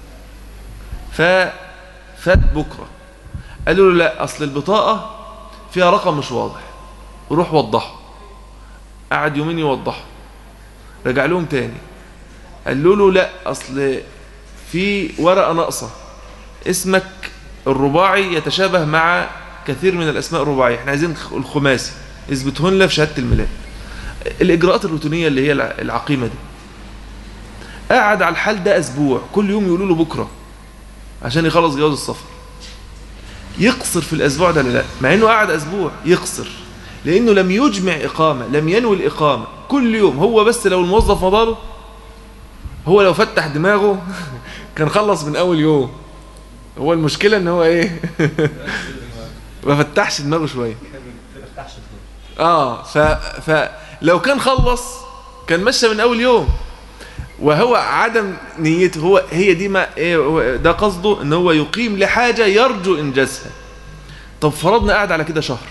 ففات بكرة قالوا له لا أصل البطاقة فيها رقم مش واضح وروح وضحه قعد يومين يوضحه رجع لهم تاني قالوا له لا أصل في ورقة ناقصة اسمك الرباعي يتشابه مع كثير من الأسماء الرباعية احنا عايزين الخماسي اثبتهن لنا في شهادة الميلاد الاجراءات الروتينيه اللي هي الع- العقيمه دي قعد على الحال ده اسبوع كل يوم يقولوا له بكره عشان يخلص جواز السفر يقصر في الاسبوع ده لا لا مع انه قعد اسبوع يقصر لانه لم يجمع اقامه لم ينوي الاقامه كل يوم هو بس لو الموظف مضاله هو لو فتح دماغه كان خلص من اول يوم هو المشكله ان هو ايه ما فتحش دماغه شويه تفتحش الدور اه ف فلو كان خلص كان مشى من اول يوم وهو عدم نيته هو هي دي ما ايه هو ده قصده ان هو يقيم لحاجه يرجو انجازها طب فرضنا قاعد على كده شهر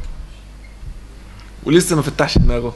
ولسه ما فتحش دماغه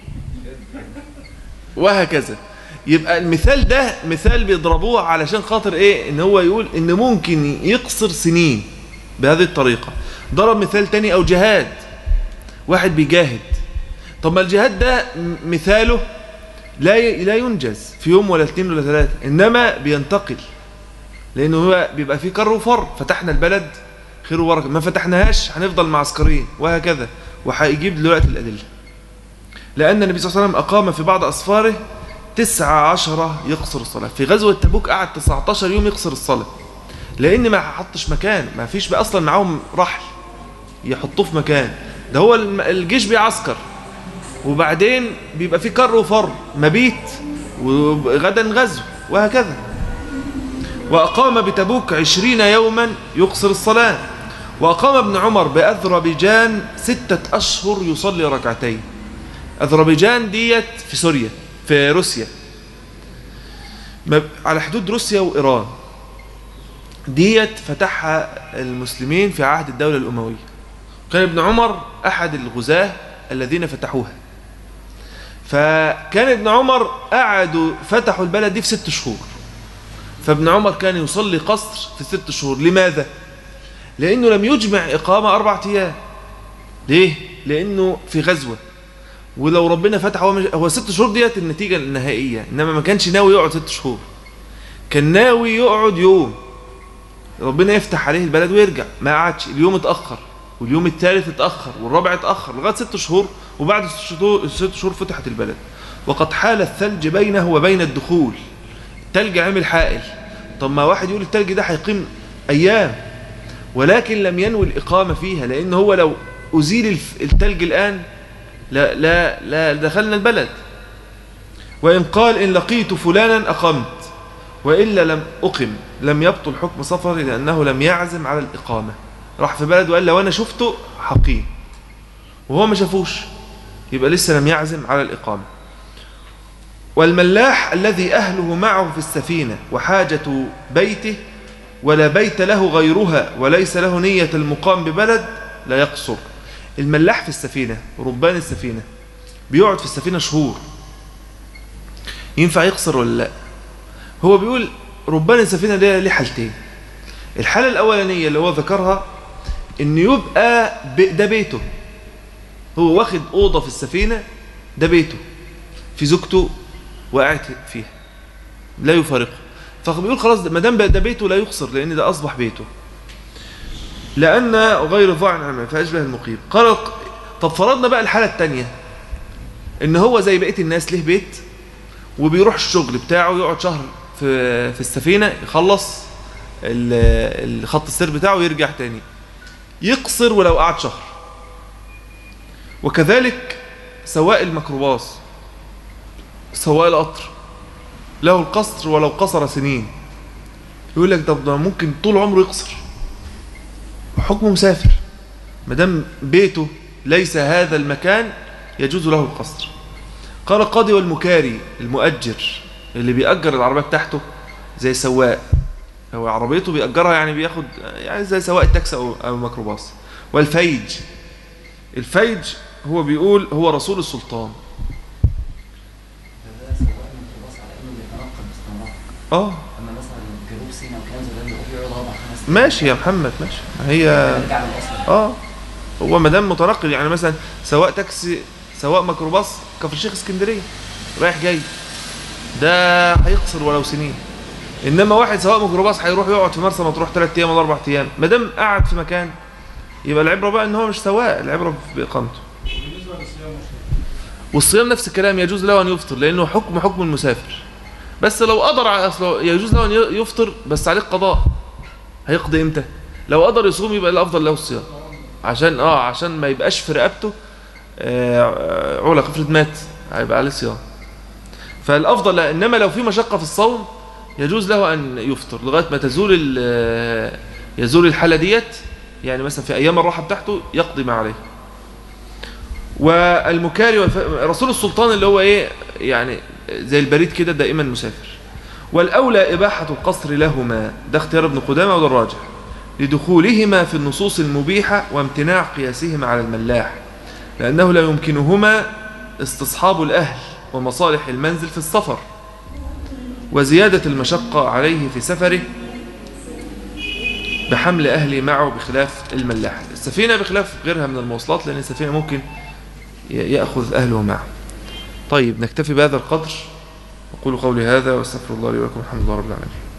وهكذا يبقى المثال ده مثال بيضربوه علشان خاطر ايه ان هو يقول ان ممكن يقصر سنين بهذه الطريقه ضرب مثال تاني او جهاد واحد بيجاهد طب ما الجهاد ده م- مثاله لا ي- لا ينجز في يوم ولا اثنين ولا ثلاثة إنما بينتقل لأنه هو بيبقى فيه كر وفر فتحنا البلد خير وبركة ما فتحناهاش هنفضل معسكرين وهكذا وهيجيب دلوقتي الأدلة لأن النبي صلى الله عليه وسلم أقام في بعض أسفاره تسعة عشرة يقصر الصلاة في غزوة تبوك قعد 19 يوم يقصر الصلاة لأن ما حطش مكان ما فيش بقى أصلا معاهم رحل يحطوه في مكان ده هو الم- الجيش بيعسكر وبعدين بيبقى في كر وفر مبيت وغدا غزو وهكذا وأقام بتبوك عشرين يوما يقصر الصلاة وأقام ابن عمر بأذربيجان ستة أشهر يصلي ركعتين أذربيجان ديت في سوريا في روسيا مب- على حدود روسيا وإيران ديت فتحها المسلمين في عهد الدولة الأموية كان ابن عمر أحد الغزاة الذين فتحوها فكان ابن عمر قعدوا فتحوا البلد دي في ست شهور فابن عمر كان يصلي قصر في ست شهور لماذا؟ لأنه لم يجمع إقامة أربعة أيام ليه؟ لأنه في غزوة ولو ربنا فتح هو, مش... هو ست شهور ديت النتيجة النهائية إنما ما كانش ناوي يقعد ست شهور كان ناوي يقعد يوم ربنا يفتح عليه البلد ويرجع ما قعدش اليوم اتأخر واليوم الثالث اتأخر والرابع اتأخر لغاية ست شهور وبعد الست شهور, الست شهور فتحت البلد وقد حال الثلج بينه وبين الدخول الثلج عمل حائل طب ما واحد يقول الثلج ده هيقيم أيام ولكن لم ينوي الإقامة فيها لأن هو لو أزيل الف- الثلج الآن لا, لا, لا دخلنا البلد وإن قال إن لقيت فلانا أقمت وإلا لم أقم لم يبطل حكم سفري لأنه لم يعزم على الإقامة راح في بلد وقال لو أنا شفته حقيم وهو ما شافوش يبقى لسه لم يعزم على الإقامة والملاح الذي أهله معه في السفينة وحاجة بيته ولا بيت له غيرها وليس له نية المقام ببلد لا يقصر الملاح في السفينة ربان السفينة بيقعد في السفينة شهور ينفع يقصر ولا لا هو بيقول ربان السفينة ده ليه حالتين الحالة الأولانية اللي هو ذكرها إن يبقى ب- ده بيته هو واخد أوضة في السفينة ده بيته في زوجته وقاعد فيها لا يفارقه فبيقول خلاص ما دام ده بيته لا يقصر لأن ده أصبح بيته لأن غير ضاع عن فأشبه المقيم قال طب فرضنا بقى الحالة الثانية إن هو زي بقية الناس له بيت وبيروح الشغل بتاعه يقعد شهر في في السفينة يخلص ال- الخط السير بتاعه ويرجع تاني يقصر ولو قعد شهر وكذلك سواء الميكروباص سواء القطر له القصر ولو قصر سنين يقول لك طب ده ممكن طول عمره يقصر حكمه مسافر ما دام بيته ليس هذا المكان يجوز له القصر قال القاضي والمكاري المؤجر اللي بيأجر العربية بتاعته زي سواق هو عربيته بيأجرها يعني بياخد يعني زي سواق التاكسي أو أو الميكروباص والفيج الفيج هو بيقول هو رسول السلطان ده سواء الميكروباص على انه بيتنقل باستمرار اه اما مثلا جنوب سيناء والكلام زي ده بيروح يقعد اربع خمس سنين. ماشي يا محمد ماشي هي يرجع للاصل اه هو ما دام متنقل يعني مثلا سواق تاكسي سواق ميكروباص كفر الشيخ اسكندريه رايح جاي ده هيقصر ولو سنين انما واحد سواق ميكروباص هيروح يقعد في مرسى مطروح ثلاث ايام ولا اربع ايام ما دام قعد في مكان يبقى العبره بقى ان هو مش سواق العبره باقامته بالنسبه للصيام مش والصيام نفس الكلام يجوز له أن يفطر لأنه حكم حكم المسافر بس لو قدر على أصله يجوز له أن يفطر بس عليه قضاء هيقضي إمتى لو قدر يصوم يبقى الأفضل له الصيام عشان اه عشان ما يبقاش في رقبته آه، علا افرض مات هيبقى عليه صيام فالافضل لا انما لو في مشقه في الصوم يجوز له ان يفطر لغايه ما تزول ال- آه، يزول الحاله ديت يعني مثلا في ايام الراحه بتاعته يقضي ما عليه والمكاري والف... رسول السلطان اللي هو ايه يعني زي البريد كده دائما مسافر والاولى اباحه القصر لهما ده اختيار ابن قدامه وده الراجح لدخولهما في النصوص المبيحة وامتناع قياسهما على الملاح لأنه لا يمكنهما استصحاب الأهل ومصالح المنزل في السفر وزيادة المشقة عليه في سفره بحمل أهله معه بخلاف الملاح السفينة بخلاف غيرها من المواصلات لأن السفينة ممكن ي- يأخذ أهله معه طيب نكتفي بهذا القدر أقول قولي هذا واستغفر الله لي ولكم الحمد لله رب العالمين